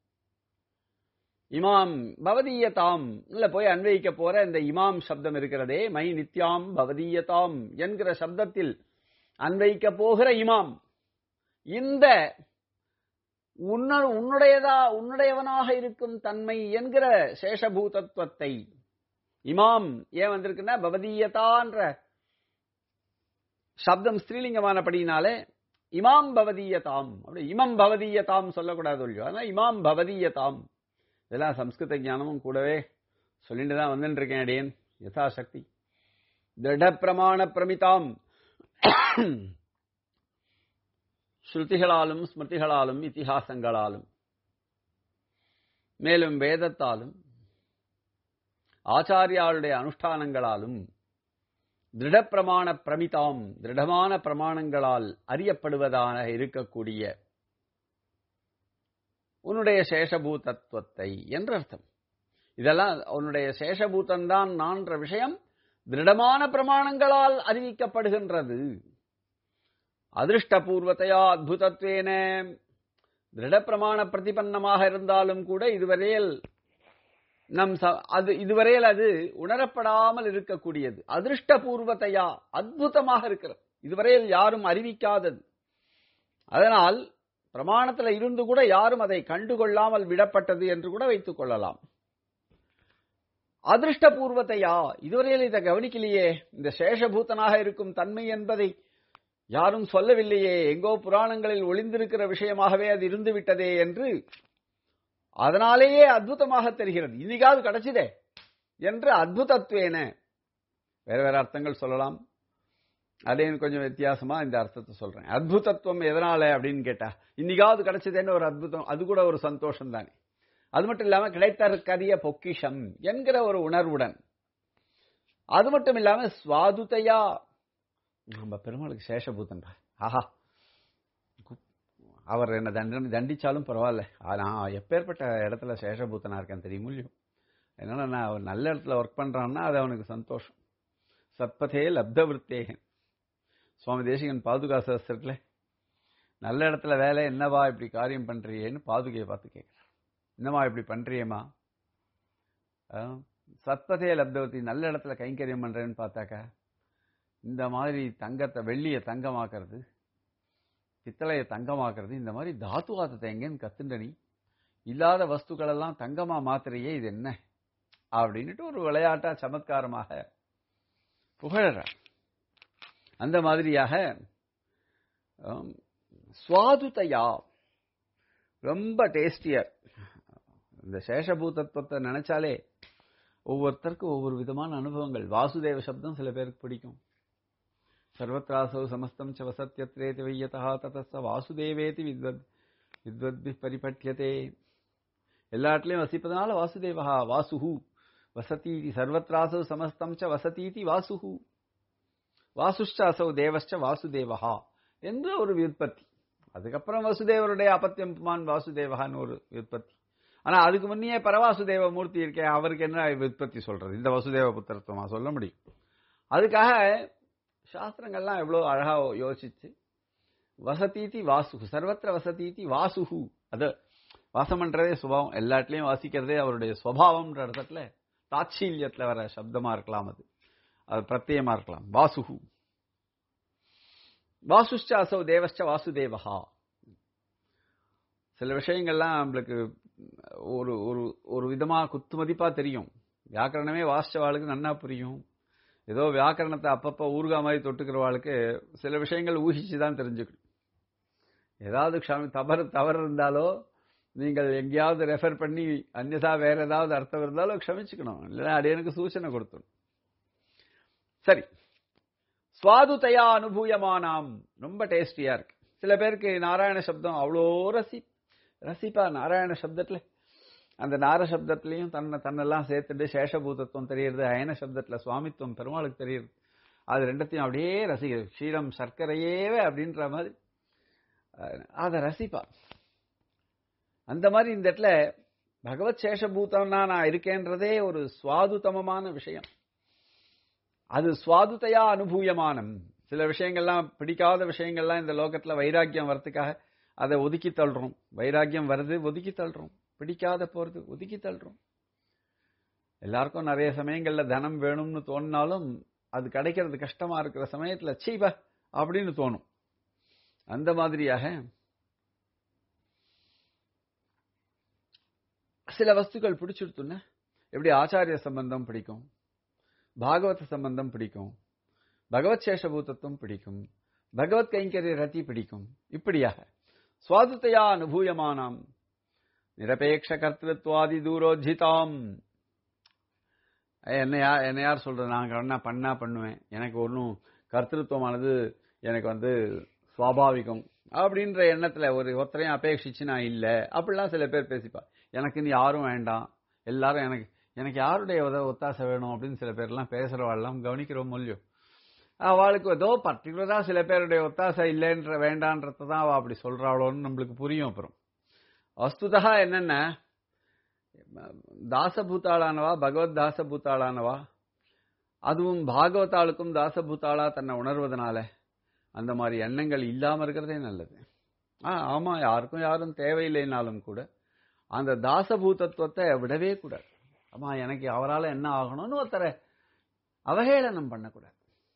இமாம் பவதீயதாம் இல்ல போய் அன்வயிக்க போற இந்த இமாம் சப்தம் இருக்கிறதே மை நித்யாம் பவதீயதாம் என்கிற சப்தத்தில் அன்வைக்க போகிற இமாம் இந்த உன்னுடையதா உன்னுடையவனாக இருக்கும் தன்மை என்கிற சேஷபூதத்துவத்தை இமாம் ஏன் வந்திருக்குன்னா பவதீயதான்ற சப்தம் ஸ்திரீலிங்கமானபடினாலே இமாம் பவதீயதாம் அப்படி இமம் பவதீயதாம் சொல்லக்கூடாது இல்லையோ அதனால இமாம் பவதீயதாம் இதெல்லாம் சம்ஸ்கிருத ஞானமும் கூடவே சொல்லிட்டு தான் வந்துட்டு இருக்கேன் அடியேன் யதாசக்தி திட பிரமாண பிரமிதாம் ஸ்ருதிகளாலும் ஸ்மிருதிகளாலும் இத்திஹாசங்களாலும் மேலும் வேதத்தாலும் ஆச்சாரியாளுடைய அனுஷ்டானங்களாலும் திருடப்பிரமாண பிரமிதாம் திருடமான பிரமாணங்களால் அறியப்படுவதாக இருக்கக்கூடிய உன்னுடைய சேஷபூதத்துவத்தை என்று அர்த்தம் இதெல்லாம் உன்னுடைய சேஷபூதந்தான் நான்ற விஷயம் திருடமான பிரமாணங்களால் அறிவிக்கப்படுகின்றது அதிருஷ்டபூர்வத்தையா அத்புதத்வேன திருடப்பிரமாண பிரதிபன்னமாக இருந்தாலும் கூட இதுவரையில் நம் அது இதுவரையில் அது உணரப்படாமல் இருக்கக்கூடியது அதிருஷ்டபூர்வத்தையா அத்புதமாக இருக்கிறது இதுவரையில் யாரும் அறிவிக்காதது அதனால் பிரமாணத்தில் இருந்து கூட யாரும் அதை கண்டுகொள்ளாமல் விடப்பட்டது என்று கூட வைத்துக் கொள்ளலாம் அதிருஷ்டபூர்வத்தையா இதுவரையில் இதை கவனிக்கலையே இந்த சேஷபூத்தனாக இருக்கும் தன்மை என்பதை யாரும் சொல்லவில்லையே எங்கோ புராணங்களில் ஒளிந்திருக்கிற விஷயமாகவே அது இருந்து விட்டதே என்று அதனாலேயே அற்புதமாக தெரிகிறது இன்னைக்காவது கிடைச்சிதே என்று அத்புதத்துவேன வேற வேற அர்த்தங்கள் சொல்லலாம் அதே கொஞ்சம் வித்தியாசமா இந்த அர்த்தத்தை சொல்றேன் அத்புதத்துவம் எதனால அப்படின்னு கேட்டா இன்னைக்காவது கிடைச்சதேன்னு ஒரு அற்புதம் அது கூட ஒரு சந்தோஷம் தானே அது மட்டும் இல்லாம கிடைத்தற்கரிய பொக்கிஷம் என்கிற ஒரு உணர்வுடன் அது மட்டும் இல்லாம சுவாதுதையா நம்ம பெருமாளுக்கு சேஷபூதன் ஆஹா அவர் என்ன தண்டனை தண்டிச்சாலும் பரவாயில்ல நான் எப்பேற்பட்ட இடத்துல சேஷபூத்தனா இருக்கேன் தெரியும் இல்லையோ அதனால நான் அவர் நல்ல இடத்துல ஒர்க் பண்றான்னா அது அவனுக்கு சந்தோஷம் சத்பதே லப்த விருத்தேகன் சுவாமி தேசிகன் பாதுகா சாஸ்திரத்துல நல்ல இடத்துல வேலை என்னவா இப்படி காரியம் பண்றியேன்னு பாதுகையை பார்த்து கேட்கிறார் என்னவா இப்படி பண்றியேமா சத்பதே லப்தவதி நல்ல இடத்துல கைங்கரியம் பண்றேன்னு பார்த்தாக்கா இந்த மாதிரி தங்கத்தை வெள்ளியை தங்கமாக்குறது பித்தளையை தங்கமாக்குறது இந்த மாதிரி தாத்துவாதத்தை எங்கேன்னு கத்துண்டனி இல்லாத வஸ்துக்கள் எல்லாம் தங்கமா மாத்திரையே இது என்ன அப்படின்னுட்டு ஒரு விளையாட்டா சமத்காரமாக புகழறார் அந்த மாதிரியாக சுவாதுதையா ரொம்ப டேஸ்டியர் இந்த சேஷபூதத்துவத்தை நினைச்சாலே ஒவ்வொருத்தருக்கும் ஒவ்வொரு விதமான அனுபவங்கள் வாசுதேவ சப்தம் சில பேருக்கு பிடிக்கும் சர்வத்ராசௌ சமஸ்தம் ச வசத்யத்ரேதி வையதா ததஸ்த வாசுதேவேதி வித்வத் வித்வத்பி பரிபட்யதே எல்லாட்லையும் வசிப்பதனால வாசுதேவா வாசுஹு வசதீதி சர்வத்ராசௌ சமஸ்தம் ச வசதீதி வாசுஹு வாசுஷ்ட அசௌ தேவஷ்ட வாசுதேவஹா என்று ஒரு விற்பத்தி அதுக்கப்புறம் வசுதேவருடைய அப்பத்தியம் புமான் வாசுதேவகான்னு ஒரு விற்பத்தி ஆனா அதுக்கு முன்னே பரவாசுதேவ மூர்த்தி இருக்கேன் அவருக்கு என்ன விற்பத்தி சொல்றது இந்த வசுதேவ புத்திரத்துவமா சொல்ல முடியும் அதுக்காக சாஸ்திரங்கள்லாம் எவ்வளோ அழகா யோசிச்சு வசதீதி வாசுகு சர்வத்திர வசதீதி வாசுகு அது வாசம் பண்றதே சுபாவம் எல்லாத்துலயும் வாசிக்கிறதே அவருடைய சுவாவம்ன்ற இடத்துல தாட்சீல்யத்துல வர சப்தமா இருக்கலாம் அது அது பிரத்யமா இருக்கலாம் வாசுகு வாசுஷ்ட அசௌ தேவஷ்ட வாசுதேவஹா சில விஷயங்கள்லாம் நம்மளுக்கு ஒரு ஒரு ஒரு விதமா குத்து மதிப்பா தெரியும் வியாக்கரணமே வாசிச்சவாளுக்கு நன்னா புரியும் ஏதோ வியாக்கரணத்தை அப்பப்போ ஊர்கா மாதிரி தொட்டுக்கிறவாளுக்கு சில விஷயங்கள் ஊகிச்சு தான் தெரிஞ்சுக்கணும் ஏதாவது க்ஷம தவறு தவறு இருந்தாலோ நீங்கள் எங்கேயாவது ரெஃபர் பண்ணி அந்நதா வேற ஏதாவது அர்த்தம் இருந்தாலோ க்ஷமிச்சுக்கணும் இல்லைன்னா அடையனுக்கு சூச்சனை கொடுத்துடும் சரி சுவாதுதையா அனுபூயமானாம் ரொம்ப டேஸ்டியா இருக்கு சில பேருக்கு நாராயண சப்தம் அவ்வளோ ரசி ரசிப்பா நாராயண சப்தத்துல அந்த நார சப்தத்திலையும் தன்னை தன்னெல்லாம் சேர்த்துட்டு சேஷபூதத்துவம் தெரியுது அயன சப்தத்துல சுவாமித்துவம் பெருமாளுக்கு தெரியுது அது ரெண்டத்தையும் அப்படியே ரசிக்கிறது க்ஷீரம் சர்க்கரையேவே அப்படின்ற மாதிரி அதை ரசிப்பா அந்த மாதிரி இந்த இடத்துல பகவத் சேஷபூதம்னா நான் இருக்கேன்றதே ஒரு சுவாதுதமமான விஷயம் அது சுவாதுதையா அனுபூயமானம் சில விஷயங்கள்லாம் பிடிக்காத விஷயங்கள்லாம் இந்த லோகத்துல வைராக்கியம் வரத்துக்காக அதை ஒதுக்கி தள்ளுறோம் வைராக்கியம் வருது ஒதுக்கி தள்ளுறோம் பிடிக்காத போறது ஒதுக்கி தள்ளுறோம் எல்லாருக்கும் நிறைய சமயங்கள்ல தனம் வேணும்னு தோணினாலும் அது கிடைக்கிறது கஷ்டமா இருக்கிற சமயத்துல சீப அப்படின்னு தோணும் அந்த மாதிரியாக சில வஸ்துக்கள் பிடிச்சிருத்துன்னா எப்படி ஆச்சாரிய சம்பந்தம் பிடிக்கும் பாகவத சம்பந்தம் பிடிக்கும் பகவத் சேஷபூதத்துவம் பிடிக்கும் பகவத் கைங்கரிய ரத்தி பிடிக்கும் இப்படியாக சுவாதுத்தையா அனுபூயமானாம் நிரபேட்ச கர்த்தத்வாதி தூரோஜிதாம் என்ன யார் என்ன யார் சொல்றது நான் என்ன பண்ணா பண்ணுவேன் எனக்கு ஒன்றும் கர்த்தத்துவமானது எனக்கு வந்து சுவாபாவிகம் அப்படின்ற எண்ணத்துல ஒரு ஒருத்தரையும் அபேட்சிச்சு நான் இல்லை அப்படிலாம் சில பேர் பேசிப்பா எனக்கு நீ யாரும் வேண்டாம் எல்லாரும் எனக்கு எனக்கு யாருடைய உத ஒத்தாசை வேணும் அப்படின்னு சில பேர்லாம் பேசுறவாள்லாம் கவனிக்கிறோம் மொழியோ அவளுக்கு ஏதோ பர்டிகுலரா சில பேருடைய ஒத்தாசை இல்லைன்ற வேண்டான்றத தான் அவள் அப்படி சொல்றாளோன்னு நம்மளுக்கு புரியும் அப்புறம் வஸ்துதா என்னென்ன தாசபூத்தாளானவா பகவத் தாசபூத்தாளானவா அதுவும் பாகவதாளுக்கும் தாசபூத்தாளா தன்னை உணர்வதனால அந்த மாதிரி எண்ணங்கள் இல்லாம இருக்கிறதே நல்லது ஆ ஆமா யாருக்கும் யாரும் தேவையில்லைனாலும் கூட அந்த தாசபூதத்துவத்தை விடவே கூடாது ஆமா எனக்கு அவரால் என்ன ஆகணும்னு ஒருத்தரை அவஹேளனம் பண்ணக்கூடாது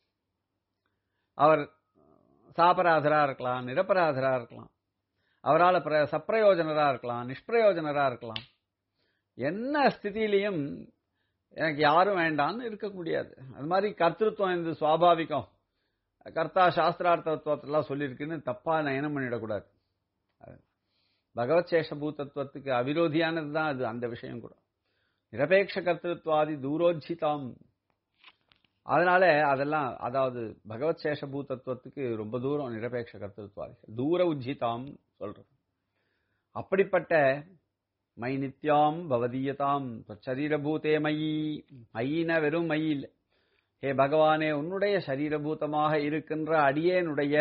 அவர் சாபராதரா இருக்கலாம் நிரபராதரா இருக்கலாம் அவரால் சப்பிரயோஜனரா இருக்கலாம் நிஷ்பிரயோஜனரா இருக்கலாம் என்ன ஸ்திதியிலையும் எனக்கு யாரும் வேண்டான்னு இருக்க முடியாது அது மாதிரி கர்த்திருவம் இந்த சுவாபாவிகம் கர்த்தா சாஸ்திரார்த்தத்துவத்தெல்லாம் சொல்லியிருக்குன்னு தப்பா நயனம் பண்ணிடக்கூடாது பகவத் சேஷபூதத்துவத்துக்கு அவிரோதியானது தான் அது அந்த விஷயம் கூட நிரபேட்ச கர்த்திருவாதி தூரோஜிதாம் அதனால அதெல்லாம் அதாவது பகவத் சேஷபூதத்துவத்துக்கு ரொம்ப தூரம் நிரபேட்ச கர்த்திருவாதி தூர உஜ்ஜிதாம் சொல்றது அப்படிப்பட்ட மை நித்யாம் பவதீயதாம் சரீரபூதே மயி மயின வெறும் மயி இல்லை ஹே பகவானே உன்னுடைய சரீரபூதமாக இருக்கின்ற அடியேனுடைய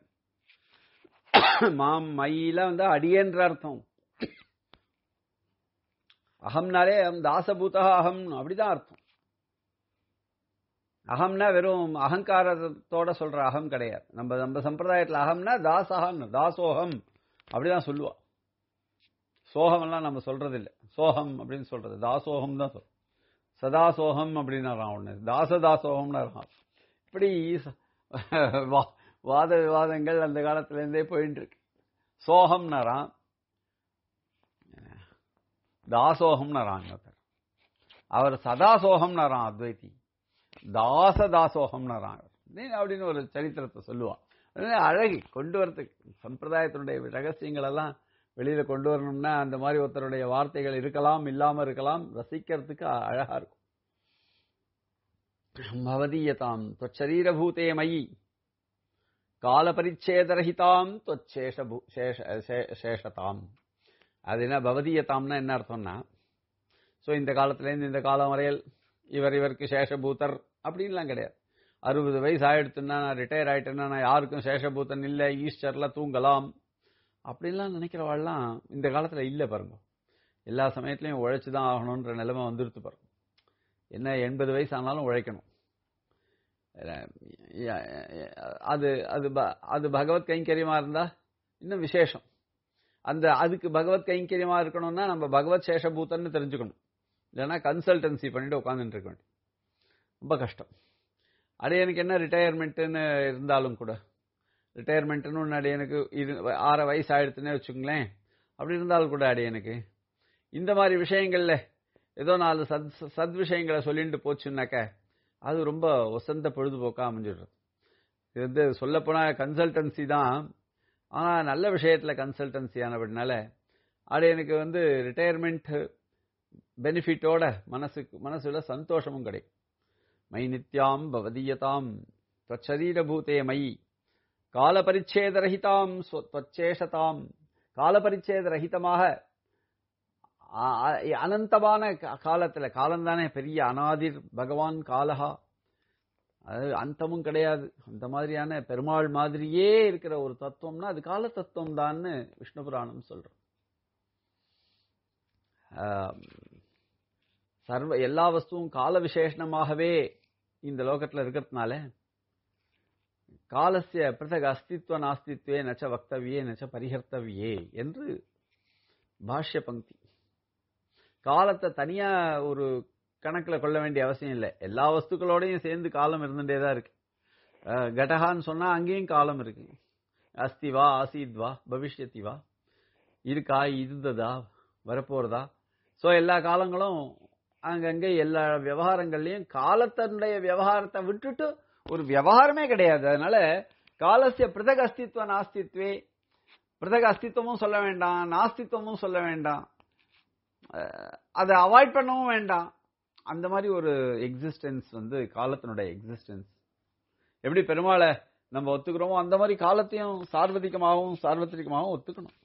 மாம் மயில வந்து அடியேன்ற அர்த்தம் அகம்னாலே தாசபூதா அகம் அப்படிதான் அர்த்தம் அகம்னா வெறும் அகங்காரத்தோட சொல்ற அகம் கிடையாது நம்ம நம்ம சம்பிரதாயத்தில் அகம்னா தாசகம் தாசோகம் அப்படிதான் சொல்லுவா சோகம் எல்லாம் நம்ம சொல்றது இல்லை சோகம் அப்படின்னு சொல்றது தாசோகம் தான் சொல்றோம் சதாசோகம் அப்படின்னு ஒண்ணு தாசதாசோகம்னு இருக்கான் இப்படி வாத விவாதங்கள் அந்த காலத்துல இருந்தே போயிட்டு இருக்கு சோகம்னாராம் தாசோகம்னாராங்க ஒருத்தர் அவர் சதாசோகம்னாராம் அத்வைத்தி தாசதாசோகம்னாராம் அப்படின்னு ஒரு சரித்திரத்தை சொல்லுவான் அழகி கொண்டு வரத்துக்கு சம்பிரதாயத்தினுடைய ரகசியங்கள் எல்லாம் வெளியில கொண்டு வரணும்னா அந்த மாதிரி ஒருத்தருடைய வார்த்தைகள் இருக்கலாம் இல்லாம இருக்கலாம் ரசிக்கிறதுக்கு அழகா இருக்கும் பவதீயதாம் தொச்சரீரபூதே மயி காலபரிச்சேதரஹிதாம் சேஷதாம் அது என்ன பவதீயதாம்னா என்ன அர்த்தம்னா ஸோ இந்த காலத்துலேருந்து இந்த காலம் வரையில் இவர் இவருக்கு சேஷபூத்தர் அப்படின்லாம் கிடையாது அறுபது வயசு ஆயிடுத்துன்னா நான் ரிட்டையர் ஆயிட்டேன்னா நான் யாருக்கும் சேஷபூத்தன் இல்லை ஈஸ்டர்ல தூங்கலாம் அப்படின்லாம் நினைக்கிறவாள்லாம் இந்த காலத்தில் இல்லை பாருங்க எல்லா சமயத்துலையும் உழைச்சி தான் ஆகணுன்ற நிலைமை வந்துருத்து பாருங்க என்ன எண்பது வயசு ஆனாலும் உழைக்கணும் அது அது அது பகவத் கைங்கரியமா இருந்தா இன்னும் விசேஷம் அந்த அதுக்கு பகவத் கைங்கரியமா இருக்கணும்னா நம்ம பகவத் சேஷபூத்தன்னு தெரிஞ்சுக்கணும் இல்லைன்னா கன்சல்டன்சி பண்ணிட்டு உட்காந்துட்டு இருக்க வேண்டிய ரொம்ப கஷ்டம் அது எனக்கு என்ன ரிட்டையர்மெண்ட்டுன்னு இருந்தாலும் கூட ரிட்டையர்மெண்ட்டுன்னு ஒன்று அடி எனக்கு இது ஆறு வயசு ஆயிடுத்துன்னே வச்சுங்களேன் அப்படி இருந்தாலும் கூட அடி எனக்கு இந்த மாதிரி விஷயங்கள்ல ஏதோ நாலு சத் சத் விஷயங்களை சொல்லிட்டு போச்சுன்னாக்க அது ரொம்ப ஒசந்த பொழுதுபோக்கா அமைஞ்சிடுறது இது வந்து சொல்லப்போனா கன்சல்டன்சி தான் ஆனா நல்ல விஷயத்துல கன்சல்டன்சி ஆனபடினால அது எனக்கு வந்து ரிட்டையர்மெண்ட் பெனிஃபிட்டோட மனசுக்கு மனசுல சந்தோஷமும் கிடைக்கும் மை நித்யாம் பவதீயதாம் त्वच्छरीरभूते मयि காலபரிச்சேதரஹிதாம் त्वच्चेषताம் காலபரிச்சேதரஹிதமாக ஆ- ஆ- அனந்தமான கா- காலத்துல காலம்தானே பெரிய அனாதிர் பகவான் காலஹா அது அந்தமும் கிடையாது அந்த மாதிரியான பெருமாள் மாதிரியே இருக்கிற ஒரு தத்துவம்னா அது கால தத்துவம் தான்னு விஷ்ணு புராணம் சொல்றோம் ஆம், சர்வ எல்லா வஸ்துவும் கால விசேஷணமாகவே இந்த லோகத்துல இருக்கிறதுனால காலசிய பிருத்தக அஸ்தித்வ நாஸ்தித்வே நச்ச வக்தவியே நச்ச பரிஹர்த்தவியே என்று பாஷ்ய பங்கி காலத்தை தனியா ஒரு கணக்குல கொள்ள வேண்டிய அவசியம் இல்லை எல்லா வஸ்துக்களோடையும் சேர்ந்து காலம் இருந்துட்டே தான் இருக்கு அஹ், கடகான்னு சொன்னா அங்கேயும் காலம் இருக்கு அஸ்திவா ஆசீத்வா பவிஷ்யத்திவா இருக்கா இருந்ததா வரப்போறதா சோ எல்லா காலங்களும் அங்கங்க எல்லா விவகாரங்கள்லயும் காலத்தினுடைய விவகாரத்தை விட்டுட்டு ஒரு விவகாரமே கிடையாது அதனால காலசிய பிருதக அஸ்தித்வ நாஸ்தித்வே பிருதக அஸ்தித்வமும் சொல்ல வேண்டாம் நாஸ்தித்வமும் சொல்ல வேண்டாம் அஹ், அதை அவாய்ட் பண்ணவும் வேண்டாம் அந்த மாதிரி ஒரு எக்ஸிஸ்டன்ஸ் வந்து காலத்தினுடைய எக்ஸிஸ்டன்ஸ் எப்படி பெருமாளை நம்ம ஒத்துக்கிறோமோ அந்த மாதிரி காலத்தையும் சார்வதிகமாகவும் சார்வத்திரிகமாகவும் ஒத்துக்கணும்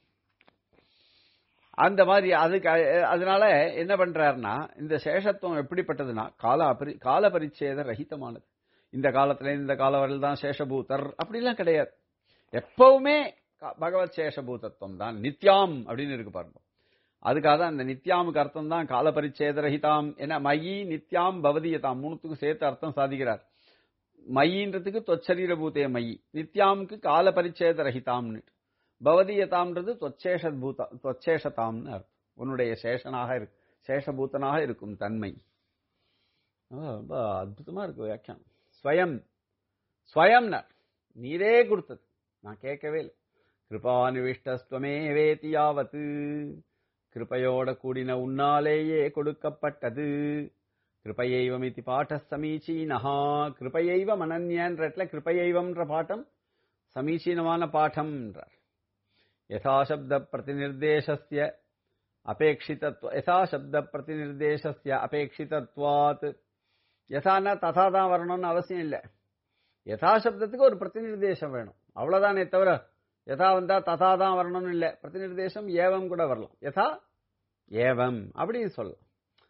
அந்த மாதிரி அதுக்கு அஹ், அதனால என்ன பண்றாருன்னா இந்த சேஷத்துவம் எப்படிப்பட்டதுன்னா கால அபரி கால பரிச்சேத ரஹிதமானது இந்த காலத்துல இந்த காலம் வரையில் தான் சேஷபூதர் அப்படிலாம் கிடையாது எப்பவுமே க- பகவத் சேஷபூதத்துவம் தான் நித்யாம் அப்படின்னு இருக்கு பாருங்க அதுக்காக தான் அந்த நித்யாமுக்கு அர்த்தம் தான் கால பரிச்சேத ரஹிதாம் என மயி நித்யாம் பவதியதாம் மூணுத்துக்கும் சேர்த்து அர்த்தம் சாதிக்கிறார் மயின்றதுக்கு தொச்சரீர பூதே மயி நித்யாமுக்கு கால பரிச்சேத ரஹிதாம்னு பவதியதாம்ன்றது தொச்சேஷ பூத தொச்சேஷதாம்னு அர்த்தம் உன்னுடைய சேஷனாக இருக்கு சேஷபூதனாக இருக்கும் தன்மை ஆ, ரொம்ப அற்புதமா இருக்கு வியாக்கியானம் ஸ்வயம் ஸ்வயம் நீரே கொடுத்தது நான் கேட்கவே இல்லை கிருபானுவிஷ்டஸ்துவமே வேதி யாவத்து கிருபையோட கூடின உன்னாலேயே கொடுக்கப்பட்டது கிருபையைவமிதி பாட்ட சமீச்சீனஹா கிருபையைவம் அனன்யன்ற இடத்துல கிருபையைவம்ன்ற பாட்டம் சமீச்சீனமான பாடம் என்றார் யதாசப்த பிரதிநிர்தேசஸ்ய அபேட்சிதத்வ யதாசப்த பிரதிநிர்தேசஸ்ய அபேட்சிதத்வாத் யதானா ததா தான் வரணும்னு அவசியம் இல்லை யதாசப்தத்துக்கு ஒரு பிரதிநிர்தேசம் வேணும் அவ்வளவுதானே தவிர யதா வந்தா ததா தான் வரணும்னு இல்லை பிரதிநிர்தேசம் ஏவம் கூட வரலாம் யதா ஏவம் அப்படின்னு சொல்லலாம்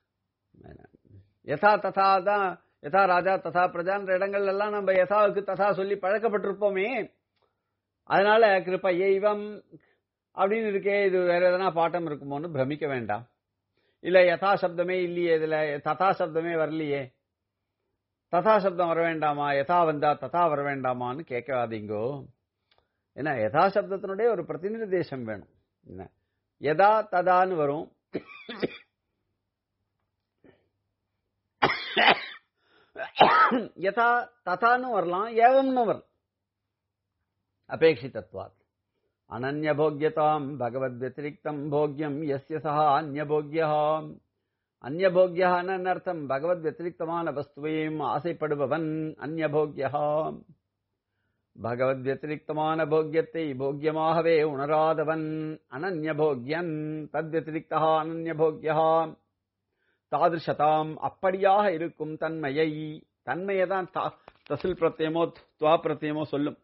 யதா ததா தான் யதா ராஜா ததா பிரஜான்ற இடங்கள் எல்லாம் நம்ம யதாவுக்கு ததா சொல்லி பழக்கப்பட்டிருப்போமே அதனால கிருப்ப ஏவம் அப்படின்னு இருக்கே இது வேற எதனா பாட்டம் இருக்குமோன்னு பிரமிக்க வேண்டாம் இல்ல யதா சப்தமே இல்லையே இதுல ததா சப்தமே வரலையே ததா சப்தம் வர வேண்டாமா யதா வந்தா ததா வர வேண்டாமான்னு கேட்காதீங்கோ ஏன்னா யதா சப்தத்தினுடைய ஒரு பிரதிநிர்தேசம் வேணும் என்ன யதா ததான்னு வரும் யதா ததான்னு வரலாம் ஏவம்னு வரலாம் அபேட்சிதத்வாத் அனன்யபோக்யதாம் பகவத் வத்திரிக்தம் போக்யம் எஸ்ய சஹா அந்யபோக்யாம் அந்யபோக்யான்னு அர்த்தம் பகவத் வத்திரிக்தமான வஸ்துவையும் ஆசைப்படுபவன் அந்யபோக்யாம் பகவத் வத்திரிக்தமான போக்கியத்தை போக்கியமாகவே உணராதவன் அனன்யபோக்யன் தத் வத்திரிக்தா அனன்யபோக்யா தாதிருஷதாம் அப்படியாக இருக்கும் தன்மையை தன்மையை தான் தசில் பிரத்தியமோ துவா பிரத்தியமோ சொல்லும்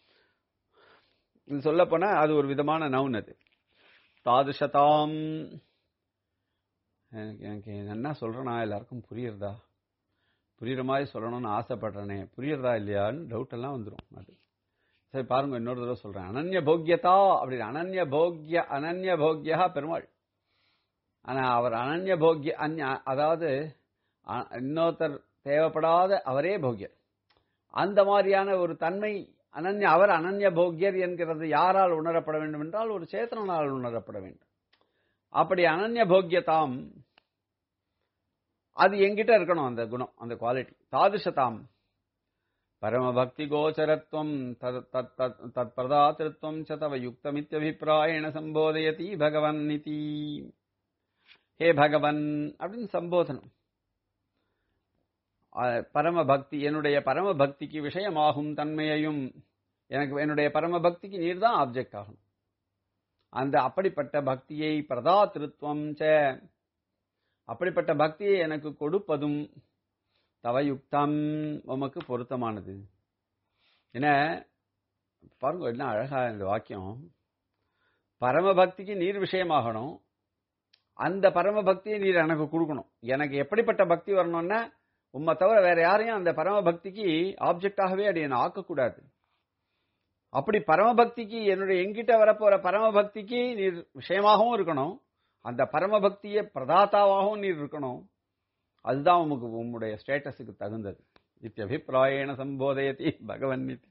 இது சொல்ல போனா அது ஒரு விதமான நவுன் அது தாதிருஷதாம் எனக்கு எனக்கு என்ன சொல்றேனா எல்லாருக்கும் புரியுறதா புரியுற மாதிரி சொல்லணும்னு ஆசைப்படுறேனே புரியுறதா இல்லையான்னு டவுட் எல்லாம் வந்துடும் அது சரி பாருங்க இன்னொரு தடவை சொல்றேன் அனன்ய போக்கியதா அப்படி அனன்ய போக்கிய அனன்ய போக்கியா பெருமாள் ஆனா அவர் அனன்ய போக்கிய அந்ய அதாவது அ- இன்னொருத்தர் தேவைப்படாத அவரே போக்கியர் அந்த மாதிரியான ஒரு தன்மை அனன்ய அவர் அனன்ய போக்கியர் என்கிறது யாரால் உணரப்பட வேண்டும் என்றால் ஒரு சேத்தனால் உணரப்பட வேண்டும் அப்படி அனன்ய போக்கியதாம் அது எங்கிட்ட இருக்கணும் அந்த குணம் அந்த குவாலிட்டி தாதிருஷதாம் பரமபக்தி கோச்சரத்வம் தத் தத் தத் தத் பிரதாத்திருத்வம் ச தவ யுக்தமித்யபிப்பிராயண சம்போதயதி பகவன் நிதி ஹே பகவன் அப்படின்னு சம்போதனம் அஹ், பரம பக்தி என்னுடைய பரம பக்திக்கு விஷயமாகும் தன்மையையும் எனக்கு என்னுடைய பரம பக்திக்கு நீர் தான் ஆப்ஜெக்ட் ஆகும் அந்த அப்படிப்பட்ட பக்தியை பிரதாத்திருத்துவம் ச அப்படிப்பட்ட பக்தியை எனக்கு கொடுப்பதும் தவயுக்தம் உமக்கு பொருத்தமானது என்ன பாருங்க என்ன அழகா இந்த வாக்கியம் பரம பக்திக்கு நீர் விஷயமாகணும் அந்த பரம பக்தியை நீர் எனக்கு கொடுக்கணும் எனக்கு எப்படிப்பட்ட பக்தி வரணும்னா உம்மை தவிர வேற யாரையும் அந்த பரம பக்திக்கு ஆப்ஜெக்டாகவே அடி என்னை ஆக்கக்கூடாது அப்படி பரமபக்திக்கு என்னுடைய எங்கிட்ட வரப்போற பரமபக்திக்கு நீர் விஷயமாகவும் இருக்கணும் அந்த பரமபக்தியை பிரதாத்தாவாகவும் நீர் இருக்கணும் அதுதான் உமக்கு உம்முடைய ஸ்டேட்டஸுக்கு தகுந்தது இத்தியபிப்பிராயண சம்போதயதி பகவன் இதி.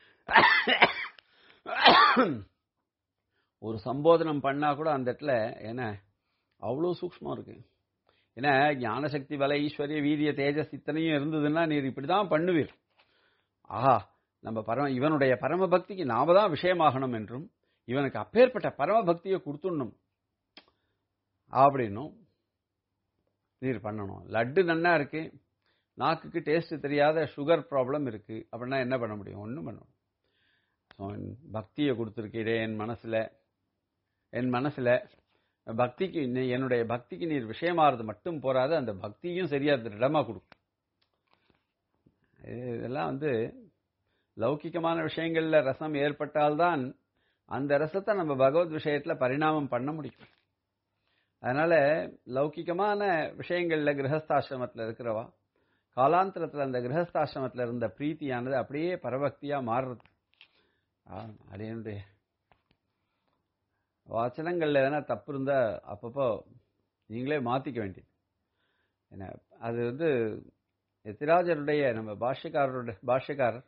ஒரு சம்போதனம் பண்ணா கூட அந்த இடத்துல என்ன அவ்வளோ சூக்ஷ்மம் இருக்கு ஏன்னா ஞானசக்தி பல ஈஸ்வரிய வீரிய தேஜஸ் இத்தனையும் இருந்ததுன்னா நீர் இப்படிதான் பண்ணுவீர் ஆஹா நம்ம பரம இவனுடைய பரம பக்திக்கு நாம தான் விஷயமாகணும் என்றும் இவனுக்கு அப்பேற்பட்ட பரம பக்தியை கொடுத்துடணும் அப்படின்னும் நீர் பண்ணணும் லட்டு நன்னா இருக்கு நாக்குக்கு டேஸ்ட் தெரியாத சுகர் ப்ராப்ளம் இருக்கு அப்படின்னா என்ன பண்ண முடியும் ஒன்றும் பண்ண முடியும் So, பக்தியை கொடுத்துருக்கீரே என் மனசுல என் மனசுல பக்திக்கு நீ- என்னுடைய பக்திக்கு நீர் விஷயமாறது மட்டும் போராது அந்த பக்தியும் சரியா திடமா கொடுக்கும் இது- இதெல்லாம் வந்து லௌகிகமான விஷயங்கள்ல ரசம் ஏற்பட்டால்தான் அந்த ரசத்தை நம்ம பகவத் விஷயத்துல பரிணாமம் பண்ண முடியும் அதனால லௌகிகமான விஷயங்கள்ல கிரகஸ்தாசிரமத்துல இருக்கிறவா காலாந்தரத்துல அந்த கிரகஸ்தாசிரமத்துல இருந்த பிரீத்தியானது அப்படியே பரபக்தியா மாறுறது அடையனுடைய வாசனங்கள்ல எதனா தப்பு இருந்தா அப்பப்போ நீங்களே மாத்திக்க வேண்டியது என்ன அது வந்து எத்திராஜருடைய நம்ம பாஷ்யக்காரருடைய பாஷ்யக்காரர்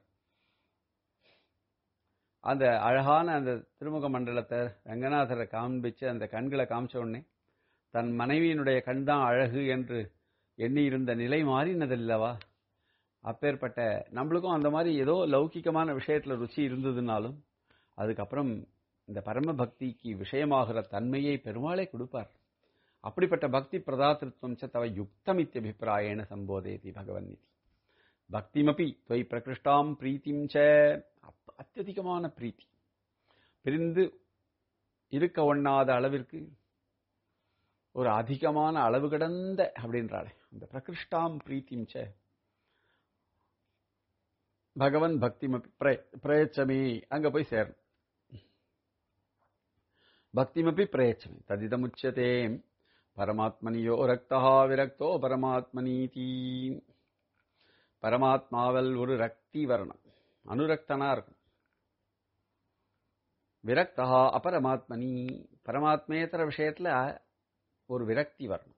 அந்த அழகான அந்த திருமுக மண்டலத்தை ரங்கநாதரை காண்பிச்சு அந்த கண்களை காமிச்ச உடனே தன் மனைவியினுடைய கண் தான் அழகு என்று எண்ணி இருந்த நிலை மாறினதில்லவா அப்பேற்பட்ட நம்மளுக்கும் அந்த மாதிரி ஏதோ லௌகிகமான விஷயத்துல ருச்சி இருந்ததுனாலும் அதுக்கப்புறம் இந்த பரம பக்திக்கு விஷயமாகிற தன்மையை பெருமாளே கொடுப்பார் அப்படிப்பட்ட பக்தி பிரதாத்திருத்தம் ச தவ யுக்தமித்யபிப்பிராயண சம்போதேதி பகவன் இது பக்திமபி தொய் பிரகிருஷ்டாம் பிரீத்திம் ச அப்- அत्यதிகமான பிரீத்தி பிரிந்து இருக்க ஒண்ணாத அளவிற்கு ஒரு அதிகமான அளவு கடந்த அப்படின்றாளே அந்த பிரகிருஷ்டாம் பிரீத்திம் ச பகவன் பக்திமபி பிரய- பிரயச்சமி அங்க போய் சேரணும் பக்திமபி பிரயச்சமி ததிதமுச்சியதே பரமாத்மனியோ ரக்தா விரக்தோ பரமாத்மனீதி பரமாத்மாவல் ஒரு ரக்தி வரணும் அனுரக்தனா இருக்கும் விரக்தா அபரமாத்மனி பரமாத்மேத்தர விஷயத்துல ஒரு விரக்தி வரணும்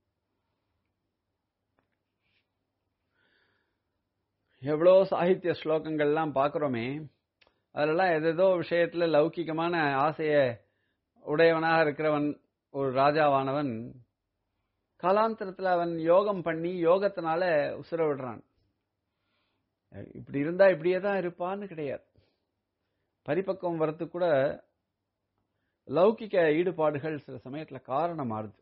எவ்வளோ சாகித்ய ஸ்லோகங்கள்லாம் பார்க்குறோமே அதிலெல்லாம் எதேதோ விஷயத்துல லௌகிகமான ஆசைய உடையவனாக இருக்கிறவன் ஒரு ராஜாவானவன் காலாந்தரத்துல அவன் யோகம் பண்ணி யோகத்தினால உசுர விடுறான் இப்படி இருந்தா இப்படியே தான் இருப்பான்னு கிடையாது பரிபக்குவம் வரத்துக்கு கூட லௌகிக ஈடுபாடுகள் சில சமயத்துல காரணமாறுது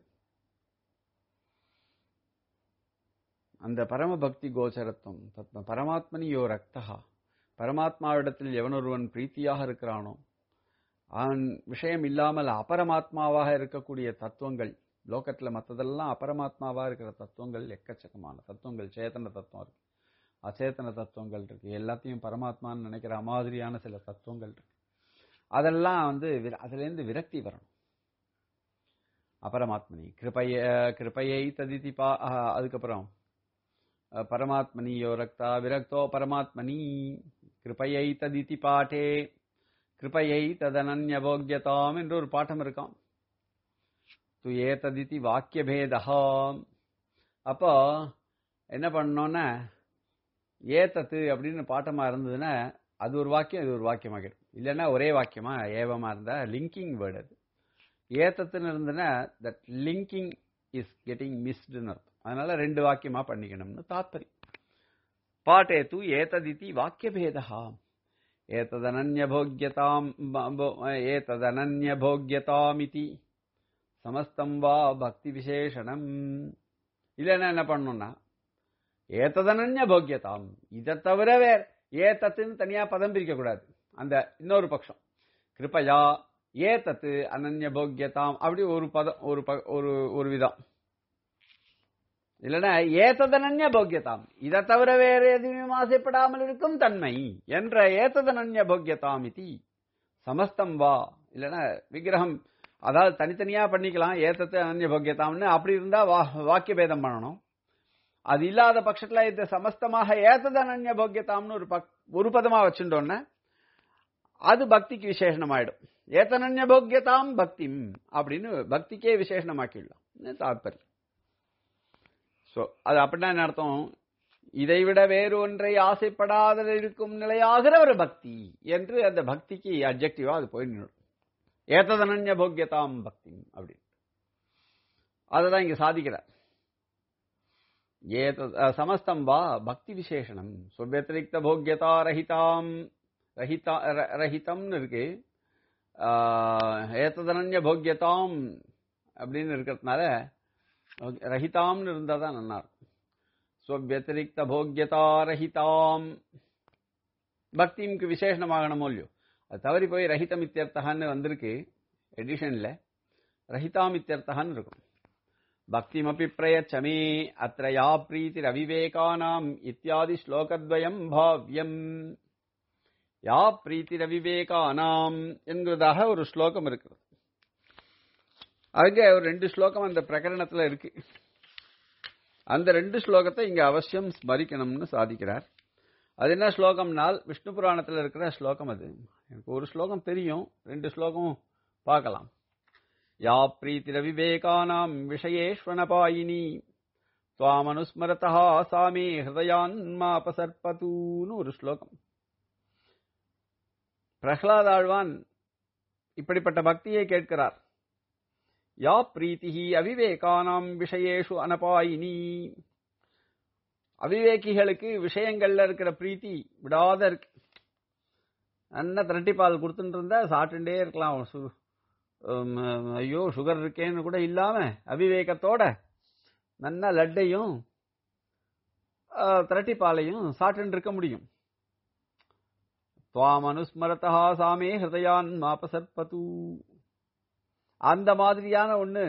அந்த பரம பக்தி கோச்சரத்துவம் தத்ம பரமாத்மனி யோ ரக்தகா பரமாத்மாவிடத்தில் எவனொருவன் பிரீத்தியாக இருக்கிறானோ அவன் விஷயம் இல்லாமல் அபரமாத்மாவாக இருக்கக்கூடிய தத்துவங்கள் லோகத்துல மற்றதெல்லாம் அபரமாத்மாவா இருக்கிற தத்துவங்கள் எக்கச்சக்கமான தத்துவங்கள் சேதன தத்துவம் இருக்கு அச்சேதன தத்துவங்கள் இருக்கு எல்லாத்தையும் பரமாத்மான்னு நினைக்கிற மாதிரியான சில தத்துவங்கள் இருக்கு அதெல்லாம் வந்து விர- அதுலேருந்து விரக்தி வரணும் அபரமாத்மனி கிருபைய கிருபையை ததிதி பா ஆஹ், அதுக்கப்புறம் அஹ், பரமாத்மனியோ ரக்தா விரக்தோ பரமாத்மனி கிருபையை ததிதி பாட்டே கிருபையை ததனன்யபோக்யதாம் என்று ஒரு பாட்டம் இருக்காம் து ஏததிதி வாக்கியபேதா அப்போ என்ன பண்ணோன்னா ஏத்தத்து அப்படின்னு பாட்டமா இருந்ததுன்னா அது ஒரு வாக்கியம் இது ஒரு வாக்கியமாகிடும் இல்லைன்னா ஒரே வாக்கியமா ஏவமா இருந்தா லிங்கிங் வேர்டு அது ஏத்தத்துன்னு இருந்ததுன்னா தட் லிங்கிங் இஸ் கெட்டிங் மிஸ்டுன்னு அர்த்தம் அதனால ரெண்டு வாக்கியமா பண்ணிக்கணும்னு தாத்பரியம் பாட்டே தூ ஏததிதி வாக்கியபேதா ஏததனன்யபோக்யதாம் ப- போ- ஏததனன்யபோக்யதாமிதி சமஸ்தம் வா பக்தி விசேஷணம் இல்லைன்னா என்ன பண்ணணும்னா ஏத்ததனன்ய போக்கியதாம் இதை தவிர வேற ஏத்தத்துன்னு தனியா பதம் பிரிக்க கூடாது அந்த இன்னொரு பட்சம் கிருப்பையா ஏத்தத்து அனன்ய போக்கியதாம் அப்படி ஒரு பதம் ஒரு ப- ஒரு ஒரு விதம் இல்லைன்னா ஏத்ததனன்ய போக்கியதாம் இதை தவிர வேற எதுவும் ஆசைப்படாமல் இருக்கும் தன்மை என்ற ஏத்ததனன்ய போக்கியதாம் இது சமஸ்தம் வா இல்லைன்னா விக்கிரகம் அதாவது தனித்தனியா பண்ணிக்கலாம் ஏத்தத்து அனன்ய போக்கியதாம்னு அப்படி இருந்தா வா வாக்கிய பேதம் பண்ணணும் அது இல்லாத பட்சத்துல இது சமஸ்தமாக ஏத்தது அனன்ய போக்கியதாம்னு ஒரு பக் ஒரு பதமா வச்சுட்டோன்னா அது பக்திக்கு விசேஷனம் ஆயிடும் ஏத்தனன்ய போக்கியதாம் பக்திம் அப்படின்னு பக்திக்கே விசேஷனமாக்கிடலாம் தாத்பரியம் சோ அது அப்படின்னா என்ன அர்த்தம் இதைவிட வேறு ஒன்றை ஆசைப்படாத இருக்கும் நிலையாகிற ஒரு பக்தி என்று அந்த பக்திக்கு அப்ஜெக்டிவா அது போய் நின்றுடும் ஏத்ததனன்ய போக்கியதாம் பக்தி அப்படி அதுதான் இங்க சாதிக்கிறார் ஏதத் அஹ், சமஸ்தம் வா பக்தி விசேஷனம் சுவ்வத்திரிக்த போக்கியதா ரஹிதாம் ரஹிதா ர- ரஹிதம்னு இருக்கு ஆஹ், ஏத்ததனன்ய போக்கியதாம் அப்படின்னு இருக்கிறதுனால ஓகே, ரஹிதாம்னு இருந்தா தான் நல்லா இருக்கும் ஸ்வத்தியதிரிக்த போக்கியதா ரஹிதாம் பக்திக்கு விசேஷமாகணுமோ இல்லையோ அது தவறி போய் ரஹிதம் இத்தியர்த்தகான்னு வந்திருக்கு எடிஷன்ல ரஹிதாம் இத்தியர்த்தகான்னு இருக்கும் பக்திமபி பிரயச்சமே அத்திர யா பிரீதிர் அவிவேகானாம் இத்தியாதி ஸ்லோகத்வயம் பாவ்யம் யா பிரீதிர் அவிவேகானாம் என்கிறதாக ஒரு ஸ்லோகம் இருக்கிறது அங்க ஒரு ரெண்டு ஸ்லோகம் அந்த பிரகரணத்துல இருக்கு அந்த ரெண்டு ஸ்லோகத்தை இங்க அவசியம் ஸ்மரிக்கணும்னு சாதிக்கிறார் அது என்ன ஸ்லோகம்னால் விஷ்ணு புராணத்துல இருக்கிற ஸ்லோகம் அது எனக்கு ஒரு ஸ்லோகம் தெரியும் ரெண்டு ஸ்லோகம் பார்க்கலாம் யா பிரீத்திர விவேகானாம் விஷயேஷ்வனபாயினி துவாமனுஸ்மரதா சாமே ஹிருதயான்மாபசர்பதூன்னு ஒரு ஸ்லோகம் பிரஹ்லாதாழ்வான் இப்படிப்பட்ட பக்தியை கேட்கிறார் யா பிரீத்திஹி அவிவேகானாம் விஷயேஷு அனபாயினி அவிவேகிகளுக்கு விஷயங்கள்ல இருக்கிற பிரீத்தி விடாத இருக்கு நல்ல திரட்டிப்பால் கொடுத்துட்டு இருந்தா சாப்பிட்டுட்டே இருக்கலாம் சு- உம், ஐயோ சுகர் இருக்கேன்னு கூட இல்லாம அவிவேகத்தோட நல்ல லட்டையும் ஆஹ், திரட்டிப்பாலையும் சாப்பிட்டு இருக்க முடியும் துவாம் அனுஸ்மரதா சாமே ஹிருதயான் மாபசற்பது அந்த மாதிரியான ஒண்ணு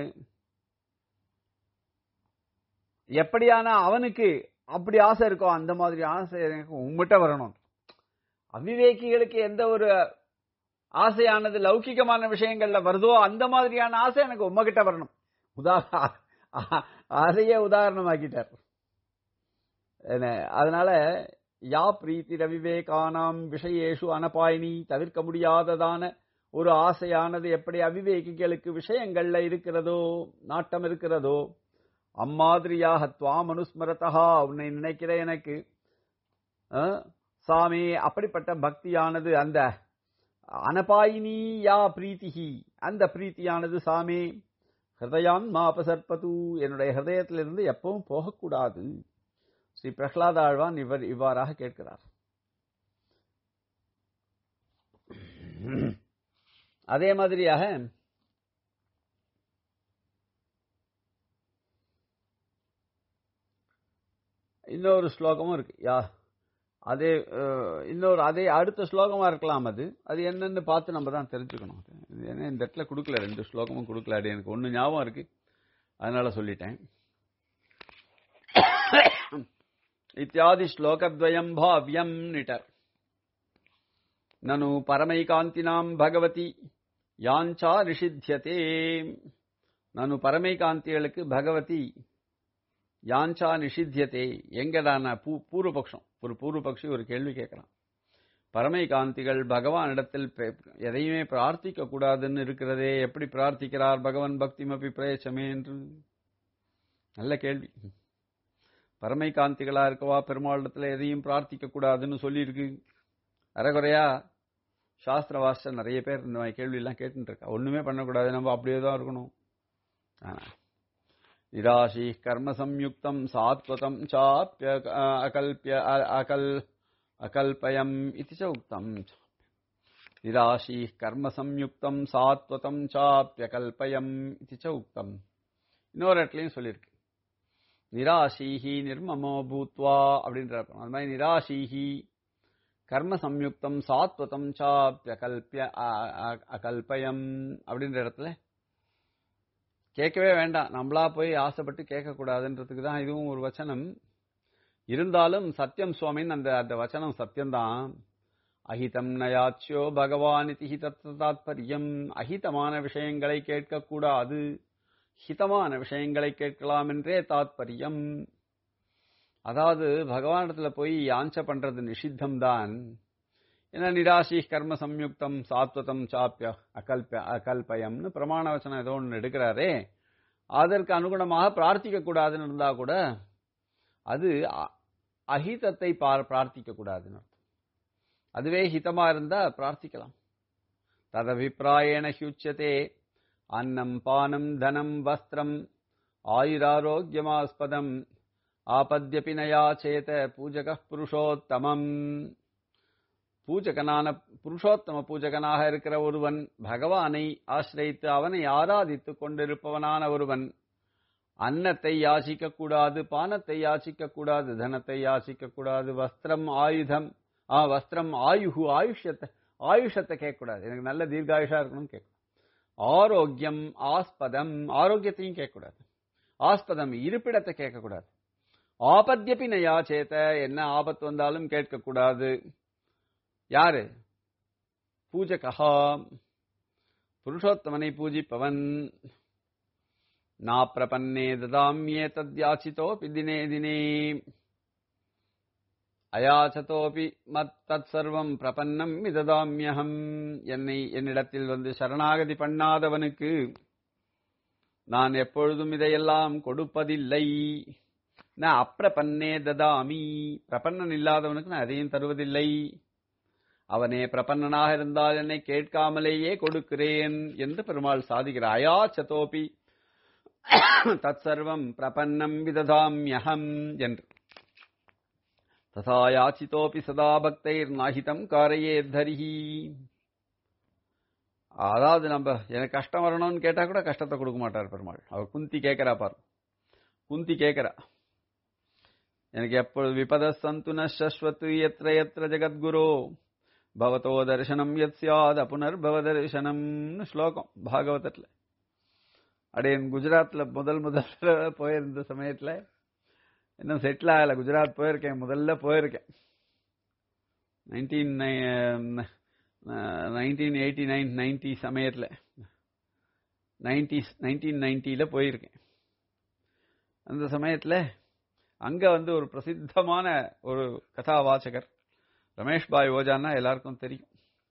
எப்படியான அவனுக்கு அப்படி ஆசை இருக்கோ அந்த மாதிரி ஆசை எனக்கு உம்மிட்ட வரணும் அவிவேகிகளுக்கு எந்த ஒரு ஆசையானது லௌகிகமான விஷயங்கள்ல வருதோ அந்த மாதிரியான ஆசை எனக்கு உம்மகிட்ட வரணும் உதாரண அதையே உதாரணமாக்கிட்டார் என்ன, அதனால யா பிரீத்தி ரவிவேகானாம் விஷயேஷு அனபாயினி தவிர்க்க முடியாததான ஒரு ஆசையானது எப்படி அவிவேகிகளுக்கு விஷயங்கள்ல இருக்கிறதோ நாட்டம் இருக்கிறதோ அம்மாதிரியாக துவாம் அனுஸ்மரதா உன்னை நினைக்கிற எனக்கு ஆ, சாமி அப்படிப்பட்ட பக்தியானது அந்த அனபாயினி யா பிரீத்திஹி அந்த பிரீத்தியானது சாமி ஹிருதயான் மாபசற்பது என்னுடைய ஹிருதயத்திலிருந்து எப்பவும் போகக்கூடாது ஸ்ரீ பிரஹ்லாத ஆழ்வான் இவர் இவ்வாறாக கேட்கிறார் அதே மாதிரியாக இன்னொரு ஸ்லோகமும் இருக்கு யா அதே அஹ், இன்னொரு அதே அடுத்த ஸ்லோகமா இருக்கலாம் அது அது என்னன்னு பார்த்து நம்ம தான் தெரிஞ்சுக்கணும் இது ஏன்னா இந்த இடத்துல கொடுக்கல ரெண்டு ஸ்லோகமும் கொடுக்கல அது எனக்கு ஒண்ணு ஞாபகம் இருக்கு அதனால சொல்லிட்டேன் இத்தியாதி ஸ்லோகத்வயம் பாவ்யம் நிட்டர் நனு பரமைகாந்தினாம் பகவதி யாஞ்சா நிஷித்தியதே நனு பரமைகாந்திகளுக்கு பகவதி யாஞ்சா நிஷித்தியதே எங்கடான பூ பூர்வபக்ஷம் ஒரு பூர்வபக்ஷி ஒரு கேள்வி கேட்கிறான் பரமைகாந்திகள் பகவானிடத்தில் பெ- எதையுமே பிரார்த்திக்க கூடாதுன்னு இருக்கிறதே எப்படி பிரார்த்திக்கிறார் பகவன் பக்திமபி பிரயச்சமே என்று நல்ல கேள்வி பரமைகாந்திகளா இருக்கவா பெருமாளிடத்துல எதையும் பிரார்த்திக்க கூடாதுன்னு சொல்லியிருக்கு அரைகுறையா சாஸ்திர வாச நிறைய பேர் இந்த மாதிரி கேள்வி எல்லாம் கேட்டுட்டு இருக்கா ஒண்ணுமே பண்ணக்கூடாது நம்ம அப்படியே தான் இருக்கணும் ஆனா நிராசி கர்ம சம்யுக்தம் சாத்வதம் சாப்பிய அகல்பிய அ- அகல் அகல்பயம் இது ச உக்தம் நிராசீ கர்ம சம்யுக்தம் சாத்வதம் சாப்பியகல்பயம் இது ச உக்தம் இன்னொரு இடத்துலையும் சொல்லியிருக்கு நிராசீஹி நிர்மமோ பூத்வா அப்படின்ற அது மாதிரி நிராசீஹி கர்ம சம்யுக்தம் சாத்வதம் சாப்பியகல்பிய அகல்பயம் அப்படின்ற இடத்துல கேட்கவே வேண்டாம் நம்மளா போய் ஆசைப்பட்டு கேட்கக்கூடாதுன்றதுக்கு தான் இதுவும் ஒரு வச்சனம் இருந்தாலும் சத்தியம் சுவாமின்னு அந்த அந்த வச்சனம் சத்தியம்தான் அஹிதம் நயாச்சியோ பகவான் இது ஹிதத்த தாத்பரியம் அஹிதமான விஷயங்களை கேட்கக்கூடாது ஹிதமான விஷயங்களை கேட்கலாம் என்றே தாத்பரியம் அதாவது பகவானிடத்துல போய் யாஞ்ச பண்றது நிஷித்தம் தான் ஏன்னா நிராசி கர்ம சம்யுக்தம் சாத்வதம் சாப்பிய அகல்ப அகல்பயம்னு பிரமாண வச்சனம் ஏதோ ஒன்று எடுக்கிறாரே அதற்கு அனுகுணமாக பிரார்த்திக்க கூடாதுன்னு இருந்தா கூட அது அஹிதத்தை பிரார்த்திக்க கூடாதுன்னு அர்த்தம் அதுவே ஹிதமா இருந்தா பிரார்த்திக்கலாம் ததபிப்பிராயண ஹியுச்சதே அன்னம் பானம் தனம் வஸ்திரம் ஆயுராரோக்கியமாஸ்பதம் ஆபத்யபி நயா சேத பூஜக புருஷோத்தமம் பூஜகனான புருஷோத்தம பூஜகனாக இருக்கிற ஒருவன் பகவானை ஆசிரித்து அவனை ஆராதித்துக் கொண்டிருப்பவனான ஒருவன் அன்னத்தை யாசிக்க கூடாது பானத்தை யாசிக்க கூடாது தனத்தை யாசிக்க கூடாது வஸ்திரம் ஆயுதம் ஆ வஸ்திரம் ஆயுகு ஆயுஷத்தை ஆயுஷத்தை கேட்கக்கூடாது எனக்கு நல்ல தீர்காயுஷா இருக்கணும்னு கேட்கணும் ஆரோக்கியம் ஆஸ்பதம் ஆரோக்கியத்தையும் கேட்கக்கூடாது ஆஸ்பதம் இருப்பிடத்தை கேட்கக்கூடாது ஆபத்யபி நயா சேத்த என்ன ஆபத்து வந்தாலும் கேட்கக்கூடாது யாரு பூஜகா புருஷோத்தமனை பூஜிப்பவன் நாப்பிரபன்னே ததாமியே தத்யாச்சிதோபி தினே தினே அயாச்சதோபி மத் தத் சர்வம் பிரபன்னம் இததாமியகம் என்னை என்னிடத்தில் வந்து சரணாகதி பண்ணாதவனுக்கு நான் எப்பொழுதும் இதையெல்லாம் கொடுப்பதில்லை நான் அப்பிரபன்னே ததாமி பிரபன்னன் இல்லாதவனுக்கு நான் எதையும் தருவதில்லை அவனே பிரபன்னனாக இருந்தால் என்னை கேட்காமலேயே கொடுக்கிறேன் என்று பெருமாள் சாதிக்கிறார் அயா சதோபி தத் சர்வம் பிரபன்னம் விததாமியகம் என்று ததா யாச்சிதோபி சதா பக்தைர் நாஹிதம் காரையே தரிஹி அதாவது நம்ம எனக்கு கஷ்டம் வரணும்னு கேட்டா கூட கஷ்டத்தை கொடுக்க மாட்டார் பெருமாள் அவர் குந்தி கேட்கிறா பாரு குந்தி கேட்கிறா எனக்கு எப்பொழுது விபத சந்துன சஸ்வத்து எத்திர எத்திர ஜெகத்குரு பவதோ தரிசனம் எத் சியாத் அப்புனர்பவ தரிசனம்னு ஸ்லோகம் பாகவதத்துல அடையன் குஜராத்ல முதல் முதல்ல போயிருந்த சமயத்துல இன்னும் செட்டில் ஆகல குஜராத் போயிருக்கேன் முதல்ல போயிருக்கேன் nineteen nineteen eighty nine ninety சமயத்தில் நைன்டி நைன்டீன் நைன்டியில் போயிருக்கேன் அந்த சமயத்தில் அங்கே வந்து ஒரு பிரசித்தமான ஒரு கதாவாச்சகர் ரமேஷ் பாய் ஓஜான்னா எல்லாருக்கும் தெரியும்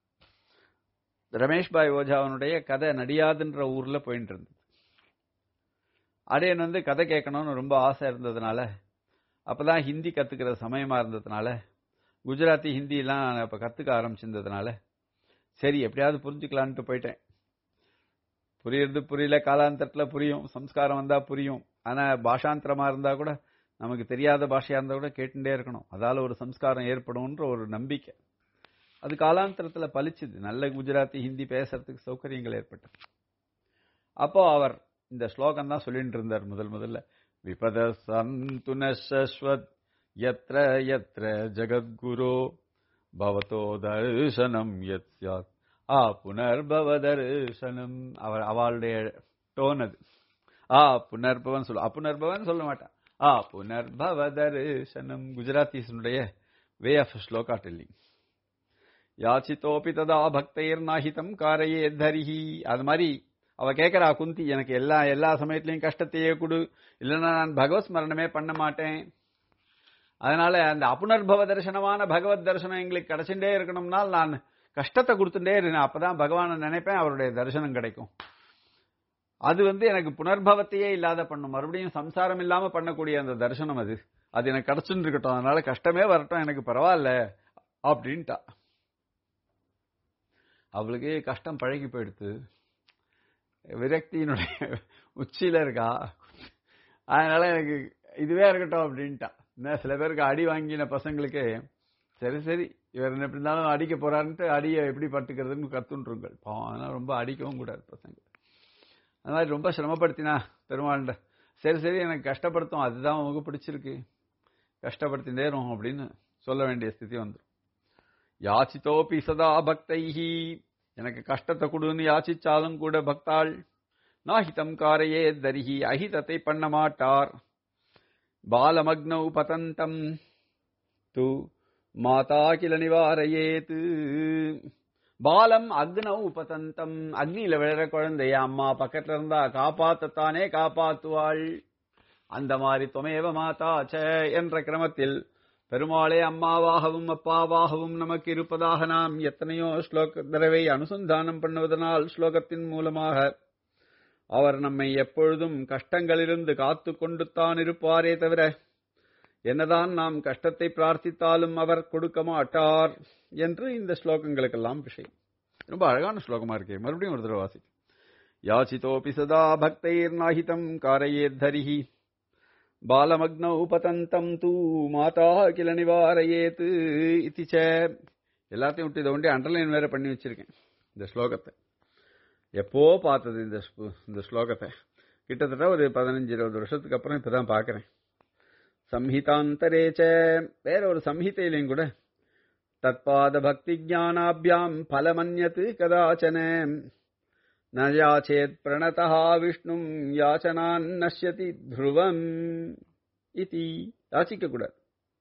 ரமேஷ் பாய் ஓஜாவனுடைய கதை நடியாதுன்ற ஊரில் போயிட்டு இருந்தது அடையன் வந்து கதை கேட்கணும்னு ரொம்ப ஆசை இருந்ததுனால அப்பதான் ஹிந்தி கத்துக்கிற சமயமா இருந்ததுனால குஜராத்தி ஹிந்திலாம் நான் இப்ப கத்துக்க ஆரம்பிச்சிருந்ததுனால சரி எப்படியாவது புரிஞ்சுக்கலான்ட்டு போயிட்டேன் புரியுறது புரியல காலாந்தரத்துல புரியும் சம்ஸ்காரம் வந்தா புரியும் ஆனா பாஷாந்தரமா இருந்தா கூட நமக்கு தெரியாத பாஷையா இருந்தா கூட கேட்டுட்டே இருக்கணும் அதால ஒரு சம்ஸ்காரம் ஏற்படும்ன்ற ஒரு நம்பிக்கை அது காலாந்தரத்துல பலிச்சுது நல்ல குஜராத்தி ஹிந்தி பேசுறதுக்கு சௌகரியங்கள் ஏற்பட்டது அப்போ அவர் இந்த ஸ்லோகம் தான் சொல்லிட்டு இருந்தார் முதல் முதல்ல விபத சந்துன சஸ்வத் யத்ர யத்ர ஜகத்குரு பவதோ தர்சனம் யத் சியாத் ஆ புனர்பவ தர்சனம் அவர் அவளுடைய டோன் அது ஆ புனர்பவன் சொல்ல அப்புனர்பவன் சொல்ல மாட்டான் ஆ புனர்பவ தர்சனம் குஜராத்திஸனுடைய வே ஆஃப் ஸ்லோகா டெல்லிங் யாச்சித்தோபி ததா பக்தையர் நாஹிதம் காரையே தரிஹி அது மாதிரி அவ கேட்கறா குந்தி எனக்கு எல்லா எல்லா சமயத்திலையும் கஷ்டத்தையே கொடு இல்லைன்னா நான் பகவத் ஸ்மரணமே பண்ண மாட்டேன் அதனால அந்த அப்புனர்பவ தரிசனமான பகவத் தரிசனம் எங்களுக்கு கிடைச்சுட்டே இருக்கணும்னால் நான் கஷ்டத்தை கொடுத்துட்டே இருக்கேன் அப்பதான் பகவானை நினைப்பேன் அவருடைய தரிசனம் கிடைக்கும் அது வந்து எனக்கு புனர்பவத்தையே இல்லாத பண்ணும் மறுபடியும் சம்சாரம் இல்லாம பண்ணக்கூடிய அந்த தரிசனம் அது அது எனக்கு கிடைச்சுட்டு இருக்கட்டும் அதனால கஷ்டமே வரட்டும் எனக்கு பரவாயில்ல அப்படின்ட்டா அவளுக்கு கஷ்டம் பழகி போயிடுத்து விரக்தியினுடைய உச்சியில இருக்கா அதனால எனக்கு இதுவே இருக்கட்டும் அப்படின்ட்டா சில பேருக்கு அடி வாங்கின பசங்களுக்கு சரி சரி இவர் என்ன எப்படி இருந்தாலும் அடிக்க போறாருன்ட்டு அடியை எப்படி பட்டுக்கிறதுன்னு கத்துன்றுங்கள் பாவம் அதனால ரொம்ப அடிக்கவும் கூடாது பசங்க அந்த மாதிரி ரொம்ப சிரமப்படுத்தினா பெருமாள்கிட்ட சரி சரி எனக்கு கஷ்டப்படுத்தும் அதுதான் உங்களுக்கு பிடிச்சிருக்கு கஷ்டப்படுத்தி நேரும் அப்படின்னு சொல்ல வேண்டிய ஸ்திதி வந்துடும் யாச்சித்தோபி சதா பக்தைஹி எனக்கு கஷ்டத்தை கொடுன்னு யாச்சிச்சாலும் கூட பக்தாள் நாஹிதம் காரையே தரிஹி அஹிதத்தை பண்ண மாட்டார் பாலமக்னௌ பதந்தம் து மாதா கில நிவாரையேத்து பாலம் அக்னௌ உபதந்தம் அக்னியில விழற குழந்தைய அம்மா பக்கத்துல இருந்தா காப்பாத்தத்தானே காப்பாத்துவாள் அந்த மாதிரி துமேவ மாதா ச என்ற கிரமத்தில் பெருமாளே அம்மாவாகவும் அப்பாவாகவும் நமக்கு இருப்பதாக நாம் எத்தனையோ ஸ்லோக தடவை அனுசந்தானம் பண்ணுவதனால் ஸ்லோகத்தின் மூலமாக அவர் நம்மை எப்பொழுதும் கஷ்டங்களிலிருந்து காத்து கொண்டு தான் இருப்பாரே தவிர என்னதான் நாம் கஷ்டத்தை பிரார்த்தித்தாலும் அவர் கொடுக்க மாட்டார் என்று இந்த ஸ்லோகங்களுக்கெல்லாம் விஷயம் ரொம்ப அழகான ஸ்லோகமா இருக்கே மறுபடியும் ஒரு தடவை வாசி யாச்சிதோபி சதா பக்தைர் நாஹிதம் காரையேத் தரிஹி பாலமக்னௌ பதந்தம் தூ மாதா கில நிவாரையேத்து இத்தி ச எல்லாத்தையும் விட்டு இதை ஒண்டி அண்டர்லைன் வேற பண்ணி வச்சிருக்கேன் இந்த ஸ்லோகத்தை எப்போ பார்த்தது இந்த ஸ்பு- இந்த ஸ்லோகத்தை கிட்டத்தட்ட ஒரு பதினஞ்சு இருபது வருஷத்துக்கு அப்புறம் இப்பதான் பார்க்கறேன் சம்ஹிதாந்தரேச்ச வேற ஒரு சம்ஹிதையிலையும் கூட தத்பாத பக்தி ஜானாபியாம் பலமன்யத்து கதாச்சன ந யாச்சேத் பிரணதா விஷ்ணும் யாச்சனான் நஷ்யதி த்ருவம் இதி யாச்சிக்க கூடாது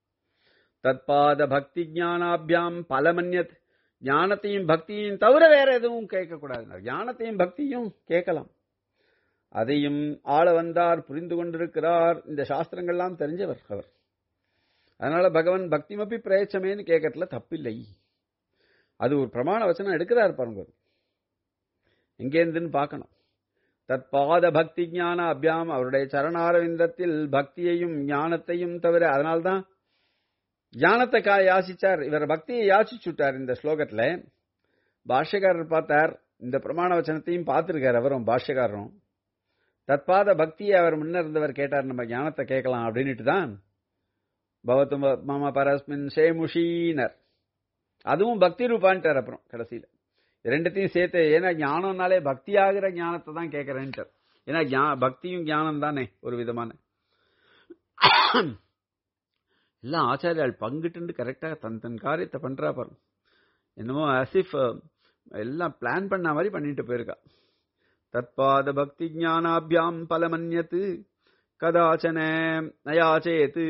தத்பாத பக்தி ஜானாபியாம் பலமன்யத் ஞானத்தையும் பக்தியையும் தவிர வேற எதுவும் கேட்கக்கூடாது ஞானத்தையும் பக்தியும் கேட்கலாம் அதையும் ஆள வந்தார் புரிந்து கொண்டிருக்கிறார் இந்த சாஸ்திரங்கள்லாம் தெரிஞ்சவர் அவர் அதனால பகவான் பக்திமப்பி பிரயச்சமேன்னு கேட்கறதுல தப்பில்லை அது ஒரு பிரமாண வச்சனம் எடுக்கிறார் பாருங்க எங்கேருந்துன்னு பார்க்கணும் தற்பாத பக்தி ஞான அபியாம் அவருடைய சரணாரவிந்தத்தில் பக்தியையும் ஞானத்தையும் தவிர அதனால்தான் ஞானத்தை கா யாசிச்சார் இவர் பக்தியை யாசிச்சுட்டார் இந்த ஸ்லோகத்துல பாஷ்யக்காரர் பார்த்தார் இந்த பிரமாண வச்சனத்தையும் பார்த்திருக்கார் அவரும் பாஷ்யக்காரரும் தற்பாத பக்தியை அவர் முன்ன இருந்தவர் கேட்டார் நம்ம ஞானத்தை கேட்கலாம் அப்படின்னுட்டு தான் பவத்து ம- மம பரஸ்மின் சேமுஷீனர் அதுவும் பக்தி ரூபான்ட்டார் அப்புறம் கடைசியில ரெண்டுத்தையும் சேர்த்து ஏன்னா ஞானம்னாலே பக்தி ஆகிற ஞானத்தை தான் கேட்கறேன்ட்டார் ஏன்னா ஞா- பக்தியும் ஞானம் தானே ஒரு விதமான எல்லாம் ஆச்சாரியால் பங்கிட்டு கரெக்டா தன் தன் காரியத்தை பண்றா பாருங்க என்னமோ அசிஃப் எல்லாம் பிளான் பண்ண மாதிரி பண்ணிட்டு போயிருக்கா தத்பாத பக்தி ஞானாபியாம் பலமன்யத்து கதாச்சன நயாச்சேத்து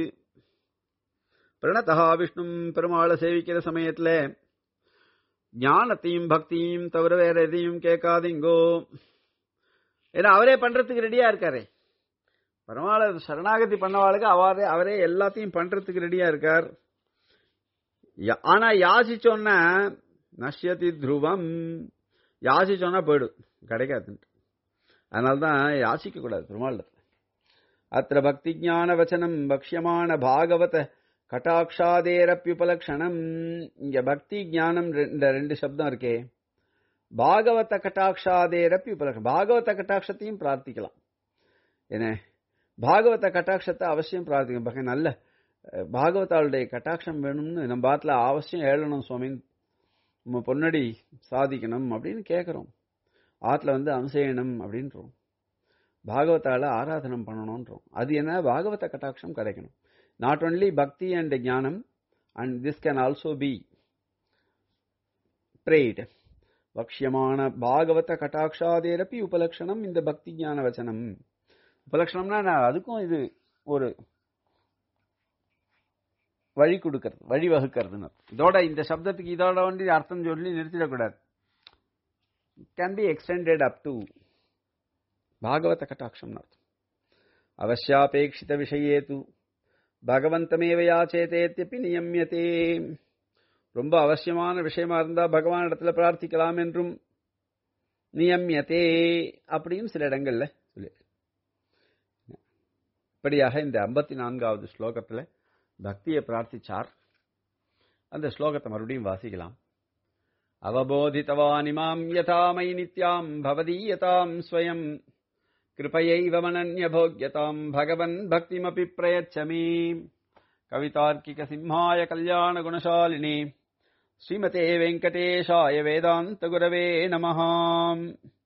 பிரணதா விஷ்ணும் பெருமாளை சேவிக்கிற சமயத்துல ஞானத்தையும் பக்தியும் தவிர வேற எதையும் கேட்காதீங்கோ ஏன்னா அவரே பண்றதுக்கு ரெடியா இருக்காரே பெருமாளை சரணாகதி பண்ணவாளுக்கு அவரே அவரே எல்லாத்தையும் பண்றதுக்கு ரெடியா இருக்கார் யா- ஆனா யாசிச்சோன்னா நஷ்யதி துருவம் யாசிச்சோன்னா போயிடும் கிடைக்காதுன்ட்டு அதனால்தான் யாசிக்க கூடாது பெருமாள் அத்த பக்தி ஞான வச்சனம் பக்ஷ்யமான பாகவத கட்டாட்சாதேரப்பியுபலக்ஷணம் இங்க பக்தி ஞானம் ரெ- இந்த ரெண்டு சப்தம் இருக்கே பாகவத கட்டாட்சாதேரப்பி உபலக்ஷணம் பாகவத கட்டாட்சத்தையும் பிரார்த்திக்கலாம் என்ன பாகவத கட்டாட்சத்தை அவசியம் பிரார்த்திக்கணும் பக நல்ல அஹ், பாகவதாளுடைய கட்டாட்சம் வேணும்னு நம்ம பாட்டில் அவசியம் ஏழணும் சுவாமின்னு நம்ம பொன்னடி சாதிக்கணும் அப்படின்னு கேட்குறோம் ஆத்துல வந்து அம்சேயனம் அப்படின்றோம் பாகவதால ஆராதனம் பண்ணணும்ன்றோம் அது என்ன பாகவத கட்டாட்சம் கிடைக்கணும் not only bhakti and jnanam and this can also be பிரேட் வக்ஷியமான பாகவத கட்டாட்சாதேரப்பி உபலக்ஷணம் இந்த பக்தி ஞான வச்சனம் உபலக்ஷணம்னா நான் அதுக்கும் இது ஒரு வழி கொடுக்கறது வழி வகுக்கிறதுன்னு அர்த்தம். இதோட இந்த சப்தத்துக்கு இதோட வந்து அர்த்தம் சொல்லி நிறுத்திடக்கூடாது can be extended up to பாகவத கட்டாட்சம் அர்த்தம் அவசியாபேட்சித விஷயே து பகவந்தமேவ யாச்சேதேத்யப்பி நியமியதே ரொம்ப அவசியமான விஷயமா இருந்தா பகவான் இடத்துல பிரார்த்திக்கலாம் என்றும் நியமியதே அப்படின்னு சில இடங்கள்ல சொல்லி இப்படியாக இந்த ஐம்பத்தி நான்காவது ஸ்லோகத்துல பக்தியை பிரார்த்திச்சார் அந்த ஸ்லோகத்தை மறுபடியும் வாசிக்கலாம் அவபோதித்தவானிமாம் யதாமை நித்யாம் பவதீயதாம் ஸ்வயம் கிருபையைவ மனன்யபோக்யதாம் பகவன் பக்திமபி பிரயச்சமே கவிதார்க்கிக சிம்ஹாய கல்யாண குணசாலினி ஸ்ரீமதே வெங்கடேஷாய வேதாந்த குரவே நமஹாம்